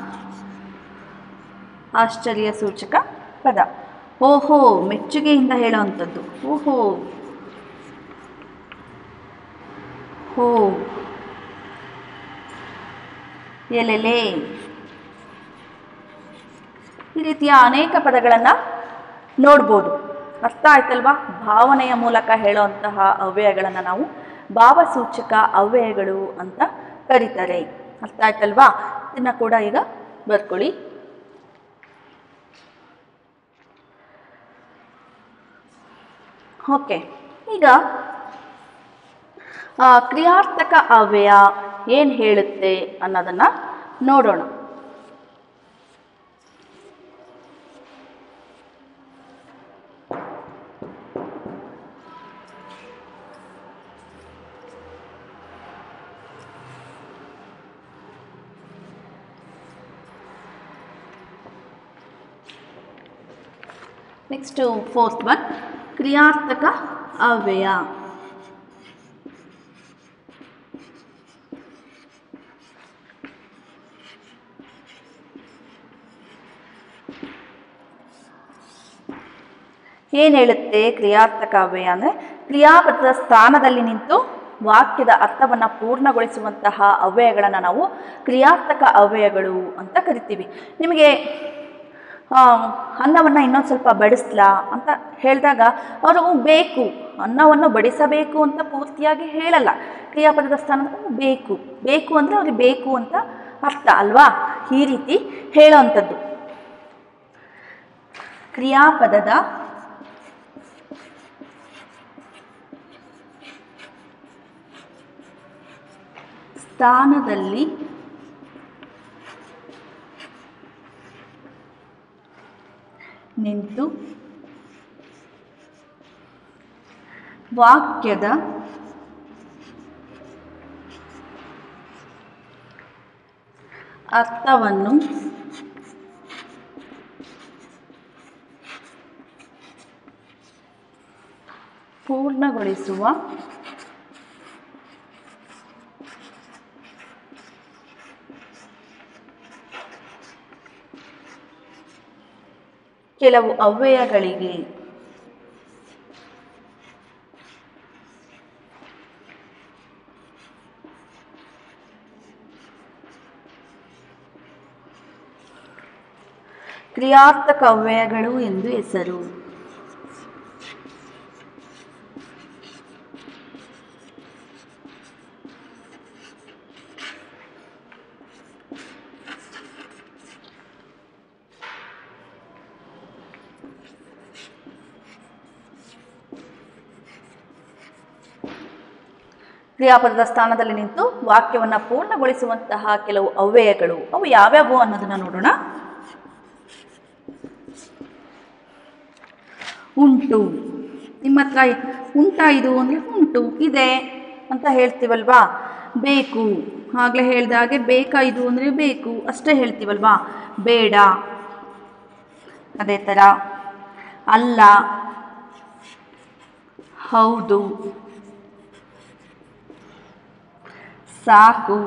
B: ಆಶ್ಚರ್ಯ ಸೂಚಕ ಪದ ಓಹೋ ಮೆಚ್ಚುಗೆಯಿಂದ ಹೇಳುವಂಥದ್ದು ಓಹೋ ಹೋ ಎಲೆಲೆ ಈ ರೀತಿಯ ಅನೇಕ ಪದಗಳನ್ನು ನೋಡ್ಬೋದು ಅರ್ಥ ಆಯ್ತಲ್ವಾ ಭಾವನೆಯ ಮೂಲಕ ಹೇಳುವಂತಹ ಅವ್ಯಯಗಳನ್ನು ನಾವು ಭಾವಸೂಚಕ ಅವ್ಯಯಗಳು ಅಂತ ಕರೀತಾರೆ ಅರ್ಥ ಆಯ್ತಲ್ವಾ ಇದನ್ನ ಕೂಡ ಈಗ ಬರ್ಕೊಳ್ಳಿ ಓಕೆ ಈಗ ಆ, ಕ್ರಿಯಾರ್ಥಕ ಅವ್ಯಯ ಏನು ಹೇಳುತ್ತೆ ಅನ್ನೋದನ್ನು ನೋಡೋಣ ನೆಕ್ಸ್ಟು ಫೋರ್ತ್ ಒನ್ ಕ್ರಿಯಾರ್ಥಕ ಅವ್ಯಯ ಏನು ಹೇಳುತ್ತೆ ಕ್ರಿಯಾರ್ಥಕ ಅವ್ಯಯ ಅಂದರೆ ಕ್ರಿಯಾಪದದ ಸ್ಥಾನದಲ್ಲಿ ನಿಂತು ವಾಕ್ಯದ ಅರ್ಥವನ್ನು ಪೂರ್ಣಗೊಳಿಸುವಂತಹ ಅವ್ಯಯಗಳನ್ನು ನಾವು ಕ್ರಿಯಾರ್ಥಕ ಅವ್ಯಯಗಳು ಅಂತ ಕರಿತೀವಿ ನಿಮಗೆ ಅನ್ನವನ್ನು ಇನ್ನೊಂದು ಸ್ವಲ್ಪ ಬಡಿಸ್ಲಾ ಅಂತ ಹೇಳಿದಾಗ ಅವರು ಬೇಕು ಅನ್ನವನ್ನು ಬಡಿಸಬೇಕು ಅಂತ ಪೂರ್ತಿಯಾಗಿ ಹೇಳಲ್ಲ ಕ್ರಿಯಾಪದದ ಸ್ಥಾನದಲ್ಲಿ ಬೇಕು ಬೇಕು ಅಂದರೆ ಅವ್ರಿಗೆ ಬೇಕು ಅಂತ ಅರ್ಥ ಅಲ್ವಾ ಈ ರೀತಿ ಹೇಳೋವಂಥದ್ದು ಕ್ರಿಯಾಪದದ ಸ್ಥಾನದಲ್ಲಿ ನಿಂತು ವಾಕ್ಯದ ಅರ್ಥವನ್ನು ಪೂರ್ಣಗೊಳಿಸುವ ಕೆಲವು ಅವ್ಯಯಗಳಿಗೆ ಕ್ರಿಯಾರ್ಥಕ ಅವ್ಯಯಗಳು ಎಂದು ಹೆಸರು ಕ್ರಿಯಾಪದದ ಸ್ಥಾನದಲ್ಲಿ ನಿಂತು ವಾಕ್ಯವನ್ನು ಪೂರ್ಣಗೊಳಿಸುವಂತಹ ಕೆಲವು ಅವ್ಯಯಗಳು ಅವು ಯಾವ್ಯಾವು ಅನ್ನೋದನ್ನ ನೋಡೋಣ ಉಂಟು ನಿಮ್ಮ ಹತ್ರ ಉಂಟಾ ಇದು ಅಂದರೆ ಉಂಟು ಇದೆ ಅಂತ ಹೇಳ್ತೀವಲ್ವಾ ಬೇಕು ಆಗಲೇ ಹೇಳ್ದ ಹಾಗೆ ಬೇಕಾ ಇದು ಅಂದರೆ ಬೇಕು ಅಷ್ಟೇ ಹೇಳ್ತೀವಲ್ವಾ ಬೇಡ ಅದೇ ಥರ ಅಲ್ಲ ಹೌದು ಸಾಕು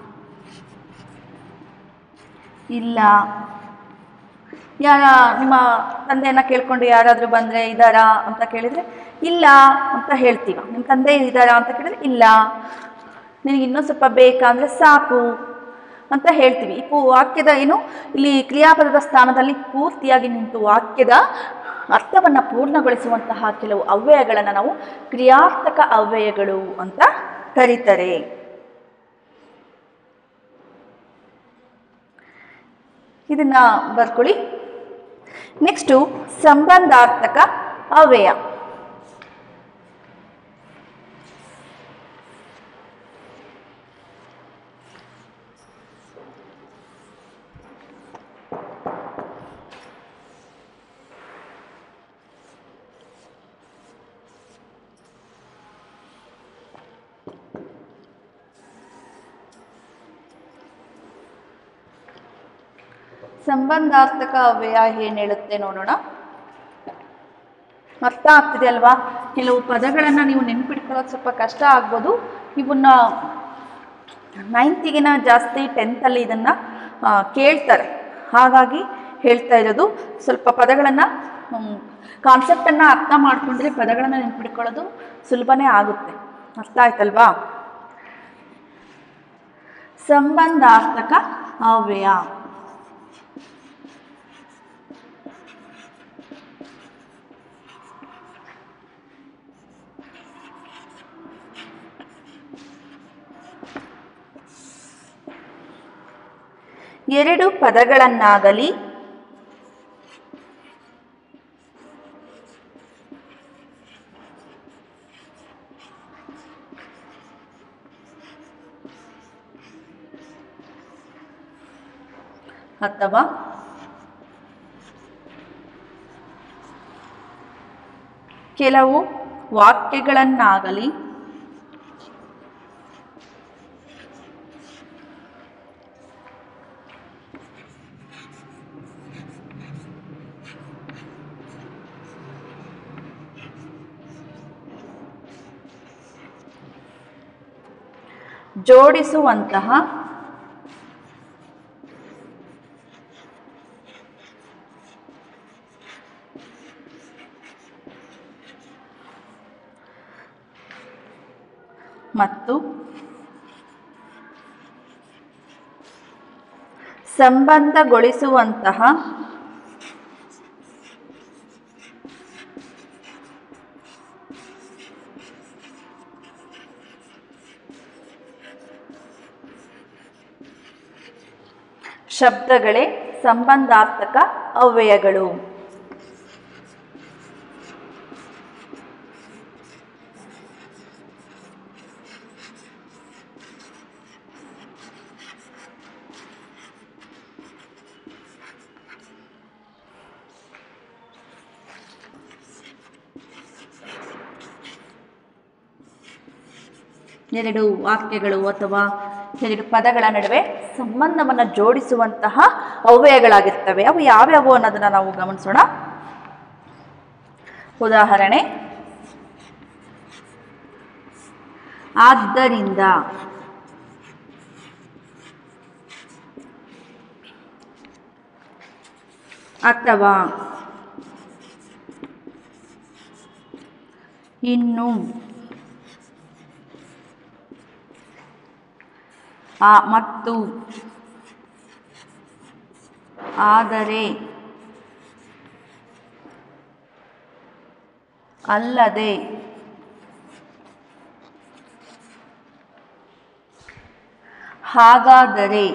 B: ಇಲ್ಲ ಯಾರ ನಿಮ್ಮ ತಂದೆಯನ್ನ ಕೇಳ್ಕೊಂಡು ಯಾರಾದರೂ ಬಂದರೆ ಇದ್ದಾರಾ ಅಂತ ಕೇಳಿದರೆ ಇಲ್ಲ ಅಂತ ಹೇಳ್ತೀವ ನಿಮ್ಮ ತಂದೆ ಇದ್ದಾರಾ ಅಂತ ಕೇಳಿದ್ರೆ ಇಲ್ಲ ನಿನಗೆ ಇನ್ನೂ ಸ್ವಲ್ಪ ಬೇಕಾ ಅಂದರೆ ಸಾಕು ಅಂತ ಹೇಳ್ತೀವಿ ಈ ಪೂ ವಾಕ್ಯದ ಏನು ಇಲ್ಲಿ ಕ್ರಿಯಾಪದದ ಸ್ಥಾನದಲ್ಲಿ ಪೂರ್ತಿಯಾಗಿ ನಿಂತು ವಾಕ್ಯದ ಅರ್ಥವನ್ನು ಪೂರ್ಣಗೊಳಿಸುವಂತಹ ಕೆಲವು ಅವ್ಯಯಗಳನ್ನು ನಾವು ಕ್ರಿಯಾರ್ಥಕ ಅವ್ಯಯಗಳು ಅಂತ ಕರೀತಾರೆ ಇದನ್ನ ಬರ್ಕೊಳ್ಳಿ ನೆಕ್ಸ್ಟು ಸಂಬಂಧಾರ್ಥಕ ಅವ್ಯಯ ಸಂಬಂಧಾರ್ಥಕ ಅವ್ಯಯ ಏನು ಹೇಳುತ್ತೆ ನೋಡೋಣ ಅರ್ಥ ಆಗ್ತಿದೆ ಅಲ್ವಾ ಕೆಲವು ಪದಗಳನ್ನು ನೀವು ನೆನ್ಪಿಟ್ಕೊಳ್ಳೋದು ಸ್ವಲ್ಪ ಕಷ್ಟ ಆಗ್ಬೋದು ಇವನ್ನ ನೈನ್ತಿಗಿನ ಜಾಸ್ತಿ ಟೆಂತಲ್ಲಿ ಇದನ್ನು ಕೇಳ್ತಾರೆ ಹಾಗಾಗಿ ಹೇಳ್ತಾ ಇರೋದು ಸ್ವಲ್ಪ ಪದಗಳನ್ನು ಕಾನ್ಸೆಪ್ಟನ್ನು ಅರ್ಥ ಮಾಡಿಕೊಂಡ್ರೆ ಪದಗಳನ್ನು ನೆನ್ಪಿಟ್ಕೊಳ್ಳೋದು ಸುಲಭನೇ ಆಗುತ್ತೆ ಅರ್ಥ ಆಯ್ತಲ್ವಾ ಸಂಬಂಧಾರ್ಥಕ ಅವ್ಯಯ ಎರಡು ಪದಗಳನ್ನಾಗಲಿ ಅಥವಾ ಕೆಲವು ವಾಕ್ಯಗಳನ್ನಾಗಲಿ ಜೋಡಿಸುವಂತಹ ಮತ್ತು ಸಂಬಂಧಗೊಳಿಸುವಂತಹ ಶಬ್ದಗಳೇ ಸಂಬಂಧಾರ್ಥಕ ಅವ್ಯಯಗಳು ಎರಡು ವಾಕ್ಯಗಳು ಅಥವಾ ಎರಡು ಪದಗಳ ನಡುವೆ ಸಂಬಂಧವನ್ನು ಜೋಡಿಸುವಂತಹ ಅವ್ಯಯಗಳಾಗಿರ್ತವೆ ಅವು ಯಾವ್ಯಾವು ಅನ್ನೋದನ್ನ ನಾವು ಗಮನಿಸೋಣ ಉದಾಹರಣೆ ಆದ್ದರಿಂದ ಅಥವಾ ಇನ್ನು ಆ ಮತ್ತು ಆದರೆ ಅಲ್ಲದೆ ಹಾಗಾದರೆ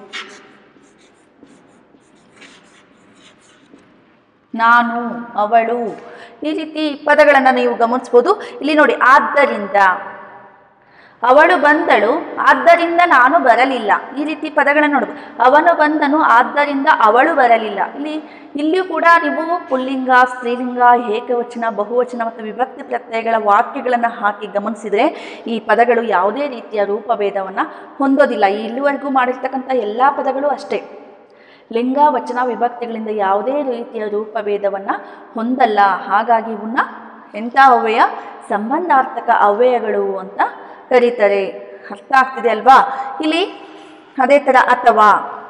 B: ನಾನು ಅವಳು ಈ ರೀತಿ ಪದಗಳನ್ನು ನೀವು ಗಮನಿಸ್ಬೋದು ಇಲ್ಲಿ ನೋಡಿ ಆದ್ದರಿಂದ ಅವಳು ಬಂದಳು ಆದ್ದರಿಂದ ನಾನು ಬರಲಿಲ್ಲ ಈ ರೀತಿ ಪದಗಳನ್ನು ನೋಡಬಹುದು ಅವನು ಬಂದನು ಆದ್ದರಿಂದ ಅವಳು ಬರಲಿಲ್ಲ ಇಲ್ಲಿ ಇಲ್ಲಿಯೂ ಕೂಡ ನೀವು ಪುಲ್ಲಿಂಗ ಸ್ತ್ರೀಲಿಂಗ ಏಕವಚನ ಬಹುವಚನ ಮತ್ತು ವಿಭಕ್ತಿ ಪ್ರತ್ಯಯಗಳ ವಾಕ್ಯಗಳನ್ನು ಹಾಕಿ ಗಮನಿಸಿದರೆ ಈ ಪದಗಳು ಯಾವುದೇ ರೀತಿಯ ರೂಪಭೇದವನ್ನು ಹೊಂದೋದಿಲ್ಲ ಈ ಇಲ್ಲಿವರೆಗೂ ಮಾಡಿರ್ತಕ್ಕಂಥ ಎಲ್ಲ ಪದಗಳು ಅಷ್ಟೇ ಲಿಂಗ ವಚನ ವಿಭಕ್ತಿಗಳಿಂದ ಯಾವುದೇ ರೀತಿಯ ರೂಪಭೇದವನ್ನು ಹೊಂದಲ್ಲ ಹಾಗಾಗಿ ಇವನ್ನ ಎಂಥ ಅವ್ಯಯ ಸಂಬಂಧಾರ್ಥಕ ಅವ್ಯಯಗಳು ಅಂತ ಕರೀತಾರೆ ಅರ್ಥ ಆಗ್ತಿದೆ ಅಲ್ವಾ ಇಲ್ಲಿ ಅದೇ ಥರ ಅಥವಾ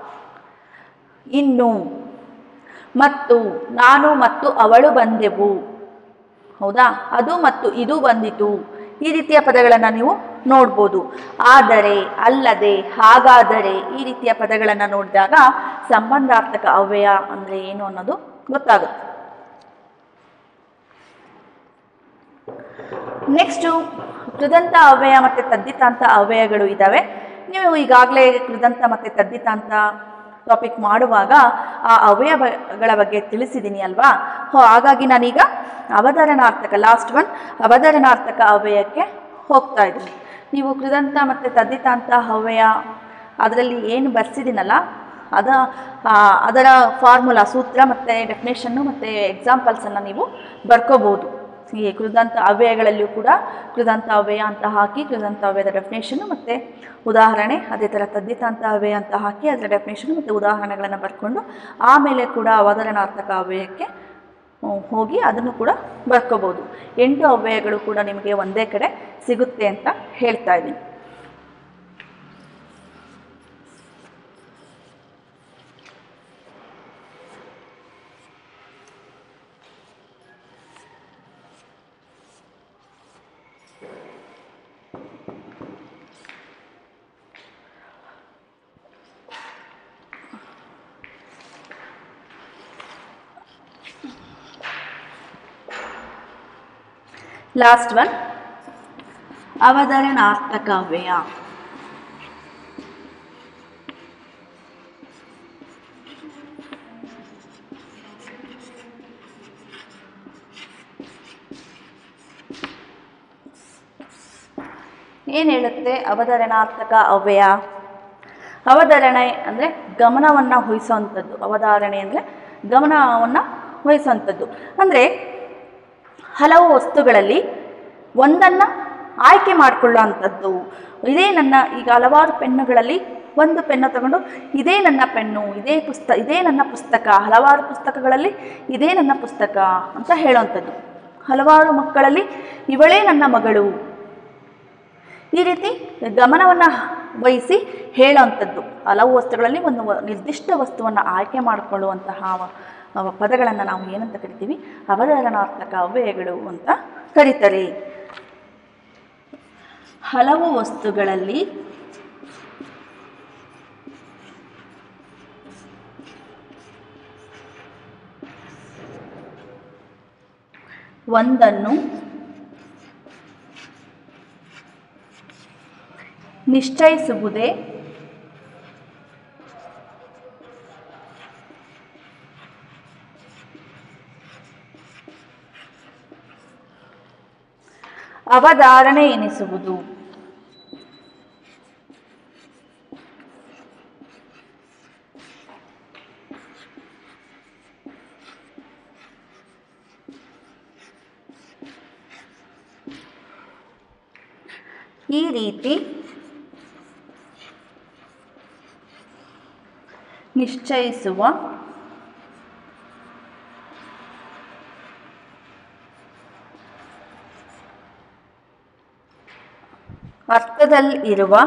B: ಇನ್ನು ಮತ್ತು ನಾನು ಮತ್ತು ಅವಳು ಬಂದೆವು ಹೌದಾ ಅದು ಮತ್ತು ಇದು ಬಂದಿತು ಈ ರೀತಿಯ ಪದಗಳನ್ನು ನೀವು ನೋಡ್ಬೋದು ಆದರೆ ಅಲ್ಲದೆ ಹಾಗಾದರೆ ಈ ರೀತಿಯ ಪದಗಳನ್ನು ನೋಡಿದಾಗ ಸಂಬಂಧಾರ್ಥಕ ಅವ್ಯಯ ಅಂದರೆ ಏನು ಅನ್ನೋದು ಗೊತ್ತಾಗುತ್ತೆ ನೆಕ್ಸ್ಟು ಕೃದಂತ ಅವ್ಯಯ ಮತ್ತು ತದ್ದಿತಾಂತ ಅವ್ಯಯಗಳು ಇದ್ದಾವೆ ನೀವು ಈಗಾಗಲೇ ಕೃದಂತ ಮತ್ತು ತದ್ದಿತಾಂತ ಟಾಪಿಕ್ ಮಾಡುವಾಗ ಆ ಅವಯವಗಳ ಬಗ್ಗೆ ತಿಳಿಸಿದ್ದೀನಿ ಅಲ್ವಾ ಹೋ ಹಾಗಾಗಿ ನಾನೀಗ ಅವತರಣಾರ್ಥಕ ಲಾಸ್ಟ್ ಒನ್ ಅವತರಣಾರ್ಥಕ ಅವ್ಯಯಕ್ಕೆ ಹೋಗ್ತಾ ಇದ್ದೀನಿ ನೀವು ಕೃದಂತ ಮತ್ತು ತದ್ದಿತಾಂತ ಅವ್ಯಯ ಅದರಲ್ಲಿ ಏನು ಬರ್ಸಿದ್ದೀನಲ್ಲ ಅದ ಆ, ಅದರ ಫಾರ್ಮುಲಾ ಸೂತ್ರ ಮತ್ತು ಡೆಫಿನೇಷನ್ನು ಮತ್ತು ಎಕ್ಸಾಂಪಲ್ಸನ್ನು ನೀವು ಬರ್ಕೋಬೋದು ಈ ಕೃದಂತ ಅವ್ಯಯಗಳಲ್ಲಿಯೂ ಕೂಡ ಕೃದಂತ ಅವ್ಯಯ ಅಂತ ಹಾಕಿ ಕೃದಂತ ಅವ್ಯಯದ ಡೆಫಿನೇಷನ್ನು ಮತ್ತು ಉದಾಹರಣೆ ಅದೇ ಥರ ತದ್ದಿತಾಂತ ಅವ್ಯಯ ಅಂತ ಹಾಕಿ ಅದರ ಡೆಫಿನೇಷನ್ ಮತ್ತು ಉದಾಹರಣೆಗಳನ್ನು ಬರ್ಕೊಂಡು ಆಮೇಲೆ ಕೂಡ ಅವತರಣಾರ್ಥಕ ಅವ್ಯಯಕ್ಕೆ ಹ್ಮ್, ಹೋಗಿ ಅದನ್ನು ಕೂಡ ಬರ್ಕೋಬೋದು ಎಂಟು ಅವ್ಯಯಗಳು ಕೂಡ ನಿಮಗೆ ಒಂದೇ ಕಡೆ ಸಿಗುತ್ತೆ ಅಂತ ಹೇಳ್ತಾ ಇದ್ದೀನಿ ಲಾಸ್ಟ್ ಒನ್ ಅವತರಣಾರ್ಥಕ ಅವ್ಯಯ ಏನು ಹೇಳುತ್ತೆ ಅವತರಣಾರ್ಥಕ ಅವ್ಯಯ ಅವತರಣೆ ಅಂದರೆ ಗಮನವನ್ನು ವಹಿಸುವಂಥದ್ದು ಅವಧಾರಣೆ ಅಂದರೆ ಗಮನವನ್ನು ವಹಿಸುವಂಥದ್ದು ಅಂದರೆ ಹಲವು ವಸ್ತುಗಳಲ್ಲಿ ಒಂದನ್ನು ಆಯ್ಕೆ ಮಾಡಿಕೊಳ್ಳುವಂಥದ್ದು ಇದೇ ನನ್ನ ಈಗ ಹಲವಾರು ಪೆನ್ನುಗಳಲ್ಲಿ ಒಂದು ಪೆನ್ನು ತಗೊಂಡು ಇದೇ ನನ್ನ ಪೆನ್ನು ಇದೇ ಪುಸ್ತಕ ಇದೇ ನನ್ನ ಪುಸ್ತಕ ಹಲವಾರು ಪುಸ್ತಕಗಳಲ್ಲಿ ಇದೇ ನನ್ನ ಪುಸ್ತಕ ಅಂತ ಹೇಳುವಂಥದ್ದು ಹಲವಾರು ಮಕ್ಕಳಲ್ಲಿ ಇವಳೇ ನನ್ನ ಮಗಳು ಈ ರೀತಿ ಗಮನವನ್ನು ವಹಿಸಿ ಹೇಳುವಂಥದ್ದು ಹಲವು ವಸ್ತುಗಳಲ್ಲಿ ಒಂದು ವ- ನಿರ್ದಿಷ್ಟ ವಸ್ತುವನ್ನು ಆಯ್ಕೆ ಮಾಡಿಕೊಳ್ಳುವಂತಹ ವ- ಪದಗಳನ್ನು ನಾವು ಏನಂತ ಕರಿತೀವಿ ಅವತರಣಾರ್ಥಕ ಅವ್ಯಯಗಳು ಅಂತ ಕರೀತಾರೆ ಹಲವು ವಸ್ತುಗಳಲ್ಲಿ ಒಂದನ್ನು ನಿಶ್ಚಯಿಸುವುದೇ ಅವಧಾರಣೆ ಎನಿಸುವುದು ಈ ರೀತಿ ನಿಶ್ಚಯಿಸುವ ಅರ್ಥದಲ್ಲಿರುವ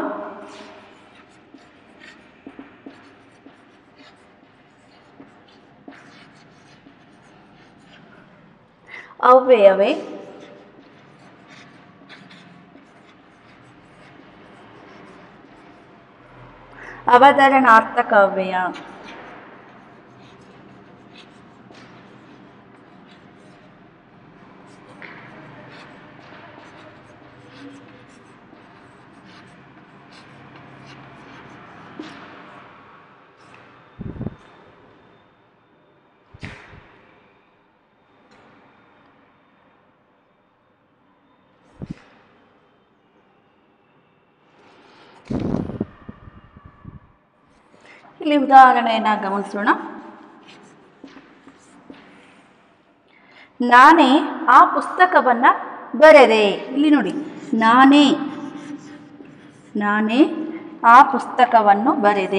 B: ಅವ್ಯಯವೇ ಅವತರಣಾರ್ಥಕ ಅವ್ಯಯ ಇಲ್ಲಿ ಉದಾಹರಣೆಯನ್ನು ಗಮನಿಸೋಣ ನಾನೇ ಆ ಪುಸ್ತಕವನ್ನು ಬರೆದೆ ಇಲ್ಲಿ ನೋಡಿ ನಾನೇ ನಾನೇ ಆ ಪುಸ್ತಕವನ್ನು ಬರೆದೆ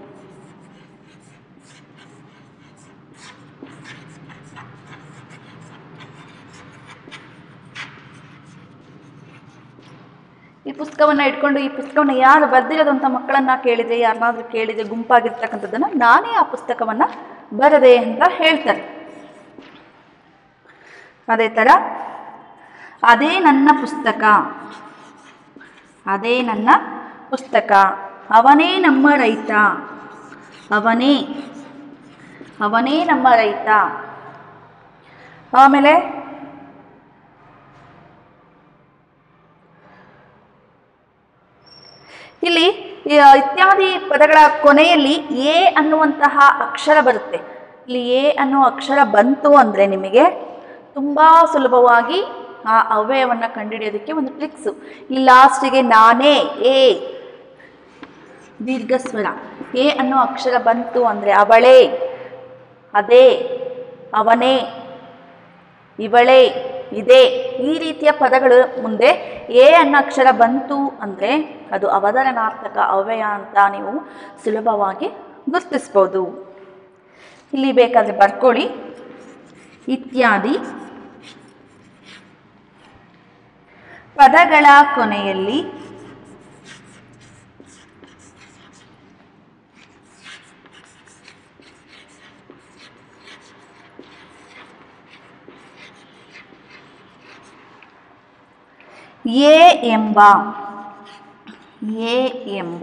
B: ಈ ಪುಸ್ತಕವನ್ನು ಇಟ್ಕೊಂಡು ಈ ಪುಸ್ತಕವನ್ನು ಯಾರು ಬರೆದಿರೋದು ಅಂತ ಮಕ್ಕಳನ್ನ ಕೇಳಿದ್ರೆ ಯಾರನ್ನಾದ್ರೂ ಕೇಳಿದ್ರೆ ಗುಂಪಾಗಿರ್ತಕ್ಕಂಥದ್ದನ್ನು ನಾನೇ ಆ ಪುಸ್ತಕವನ್ನು ಬರದೆ ಅಂತ ಹೇಳ್ತಾರೆ ಅದೇ ಥರ ಅದೇ ನನ್ನ ಪುಸ್ತಕ ಅದೇ ನನ್ನ ಪುಸ್ತಕ ಅವನೇ ನಮ್ಮ ರೈತ ಅವನೇ ಅವನೇ ನಮ್ಮ ರೈತ ಆಮೇಲೆ ಇಲ್ಲಿ ಈ, ಇತ್ಯಾದಿ ಪದಗಳ ಕೊನೆಯಲ್ಲಿ ಎ ಅನ್ನುವಂತಹ ಅಕ್ಷರ ಬರುತ್ತೆ ಇಲ್ಲಿ ಎ ಅನ್ನೋ ಅಕ್ಷರ ಬಂತು ಅಂದರೆ ನಿಮಗೆ ತುಂಬ ಸುಲಭವಾಗಿ ಆ ಅವ್ಯಯವನ್ನು ಕಂಡುಹಿಡಿಯೋದಕ್ಕೆ ಒಂದು ಟ್ರಿಕ್ಸು ಇಲ್ಲಿ ಲಾಸ್ಟಿಗೆ ನಾನೇ ಎ ದೀರ್ಘ ಸ್ವರ ಎ ಅನ್ನೋ ಅಕ್ಷರ ಬಂತು ಅಂದರೆ ಅವಳೇ ಅದೇ ಅವನೇ ಇವಳೇ ಇದೆ ಈ ರೀತಿಯ ಪದಗಳು ಮುಂದೆ ಎ ಅನ್ನೋ ಅಕ್ಷರ ಬಂತು ಅಂದರೆ ಅದು ಅವತರಣಾರ್ಥಕ ಅವ್ಯಯ ಅಂತ ನೀವು ಸುಲಭವಾಗಿ ಗುರುತಿಸ್ಬೋದು ಇಲ್ಲಿ ಬೇಕಾದರೆ ಬರ್ಕೊಳ್ಳಿ ಇತ್ಯಾದಿ ಪದಗಳ ಕೊನೆಯಲ್ಲಿ ಎ ಎಂಬ ಎ ಎಂಬ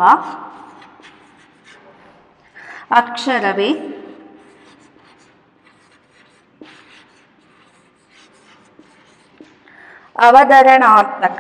B: ಅಕ್ಷರವೇ ಅವತರಣಾರ್ಥಕ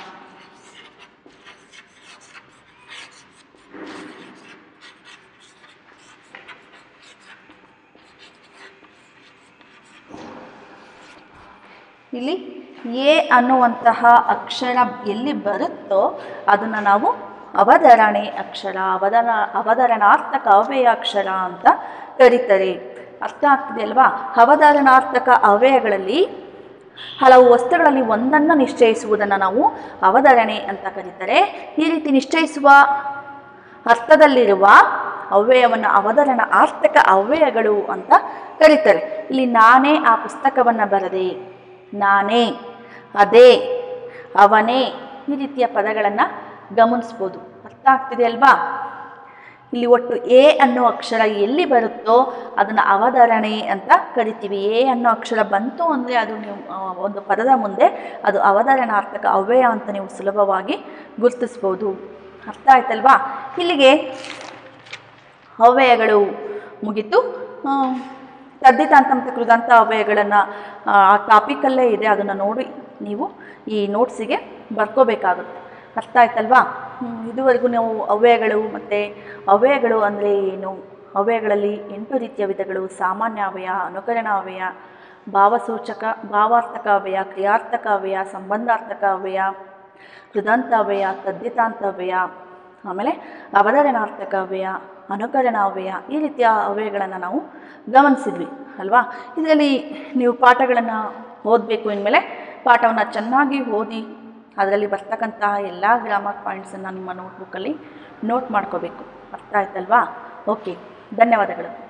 B: ಇಲ್ಲಿ ಎ ಅನ್ನುವಂತಹ ಅಕ್ಷರ ಎಲ್ಲಿ ಬರುತ್ತೋ ಅದನ್ನು ನಾವು ಅವತರಣೆ ಅಕ್ಷರ ಅವತರ ಅವತರಣಾರ್ಥಕ ಅವ್ಯಯ ಅಕ್ಷರ ಅಂತ ಕರೀತಾರೆ ಅರ್ಥ ಆಗ್ತಿದೆ ಅಲ್ವಾ ಅವತರಣಾರ್ಥಕ ಅವ್ಯಯಗಳಲ್ಲಿ ಹಲವು ವಸ್ತುಗಳಲ್ಲಿ ಒಂದನ್ನು ನಿಶ್ಚಯಿಸುವುದನ್ನು ನಾವು ಅವತರಣೆ ಅಂತ ಕರೀತಾರೆ ಈ ರೀತಿ ನಿಶ್ಚಯಿಸುವ ಅರ್ಥದಲ್ಲಿರುವ ಅವ್ಯಯವನ್ನು ಅವತರಣ ಆರ್ಥಕ ಅವ್ಯಯಗಳು ಅಂತ ಕರೀತಾರೆ ಇಲ್ಲಿ ನಾನೇ ಆ ಪುಸ್ತಕವನ್ನು ಬರದೆ ನಾನೇ ಅದೇ ಅವನೇ ಈ ರೀತಿಯ ಪದಗಳನ್ನು ಗಮನಿಸ್ಬೋದು ಅರ್ಥ ಆಗ್ತಿದೆ ಅಲ್ವಾ ಇಲ್ಲಿ ಒಟ್ಟು ಎ ಅನ್ನೋ ಅಕ್ಷರ ಎಲ್ಲಿ ಬರುತ್ತೋ ಅದನ್ನು ಅವತರಣೆ ಅಂತ ಕರಿತೀವಿ ಎ ಅನ್ನೋ ಅಕ್ಷರ ಬಂತು ಅಂದರೆ ಅದು ನೀವು ಆ, ಒಂದು ಪದದ ಮುಂದೆ ಅದು ಅವತರಣಾರ್ಥಕ ಅವ್ಯಯ ಅಂತ ನೀವು ಸುಲಭವಾಗಿ ಗುರುತಿಸ್ಬೋದು ಅರ್ಥ ಆಯ್ತಲ್ವಾ ಇಲ್ಲಿಗೆ ಅವ್ಯಯಗಳು ಮುಗೀತು ಆ, ತದ್ದಿತಾಂತ ಮತ್ತು ಕೃದಂತ ಅವ್ಯಯಗಳನ್ನು ಆ ಟಾಪಿಕಲ್ಲೇ ಇದೆ ಅದನ್ನು ನೋಡಿ ನೀವು ಈ ನೋಟ್ಸಿಗೆ ಬರ್ಕೋಬೇಕಾಗುತ್ತೆ ಅರ್ಥ ಆಯ್ತಲ್ವಾ ಹ್ಮ್, ಇದುವರೆಗೂ ನಾವು ಅವ್ಯಯಗಳು ಮತ್ತು ಅವ್ಯಯಗಳು ಅಂದರೆ ಏನು ಅವ್ಯಯಗಳಲ್ಲಿ ಎಂಟು ರೀತಿಯ ವಿಧಗಳು ಸಾಮಾನ್ಯ ಅವ್ಯಯ ಅನುಕರಣ ಅವ್ಯಯ ಭಾವಸೂಚಕ ಭಾವಾರ್ಥಕ ಅವ್ಯಯ ಕ್ರಿಯಾರ್ಥಕ ಅವ್ಯಯ ಸಂಬಂಧಾರ್ಥಕ ಅವ್ಯಯ ಕೃದಂತ ಅವ್ಯಯ ತದ್ದಿತಾಂತ ಅವ್ಯಯ ಆಮೇಲೆ ಅವತರಣಾರ್ಥಕ ಅವ್ಯಯ ಅನುಕರಣ ಅವ್ಯಯ ಈ ರೀತಿಯ ಅವ್ಯಯಗಳನ್ನು ನಾವು ಗಮನಿಸಿದ್ವಿ ಅಲ್ವಾ ಇದರಲ್ಲಿ ನೀವು ಪಾಠಗಳನ್ನು ಓದಬೇಕು ಇನ್ಮೇಲೆ ಪಾಠವನ್ನು ಚೆನ್ನಾಗಿ ಓದಿ ಅದರಲ್ಲಿ ಬರ್ತಕ್ಕಂತಹ ಎಲ್ಲ ಗ್ರಾಮರ್ ಪಾಯಿಂಟ್ಸನ್ನು ನಿಮ್ಮ ನೋಟ್ಬುಕ್ಕಲ್ಲಿ ನೋಟ್ ಮಾಡ್ಕೋಬೇಕು ಅರ್ಥ ಆಯ್ತಲ್ವಾ ಓಕೆ ಧನ್ಯವಾದಗಳು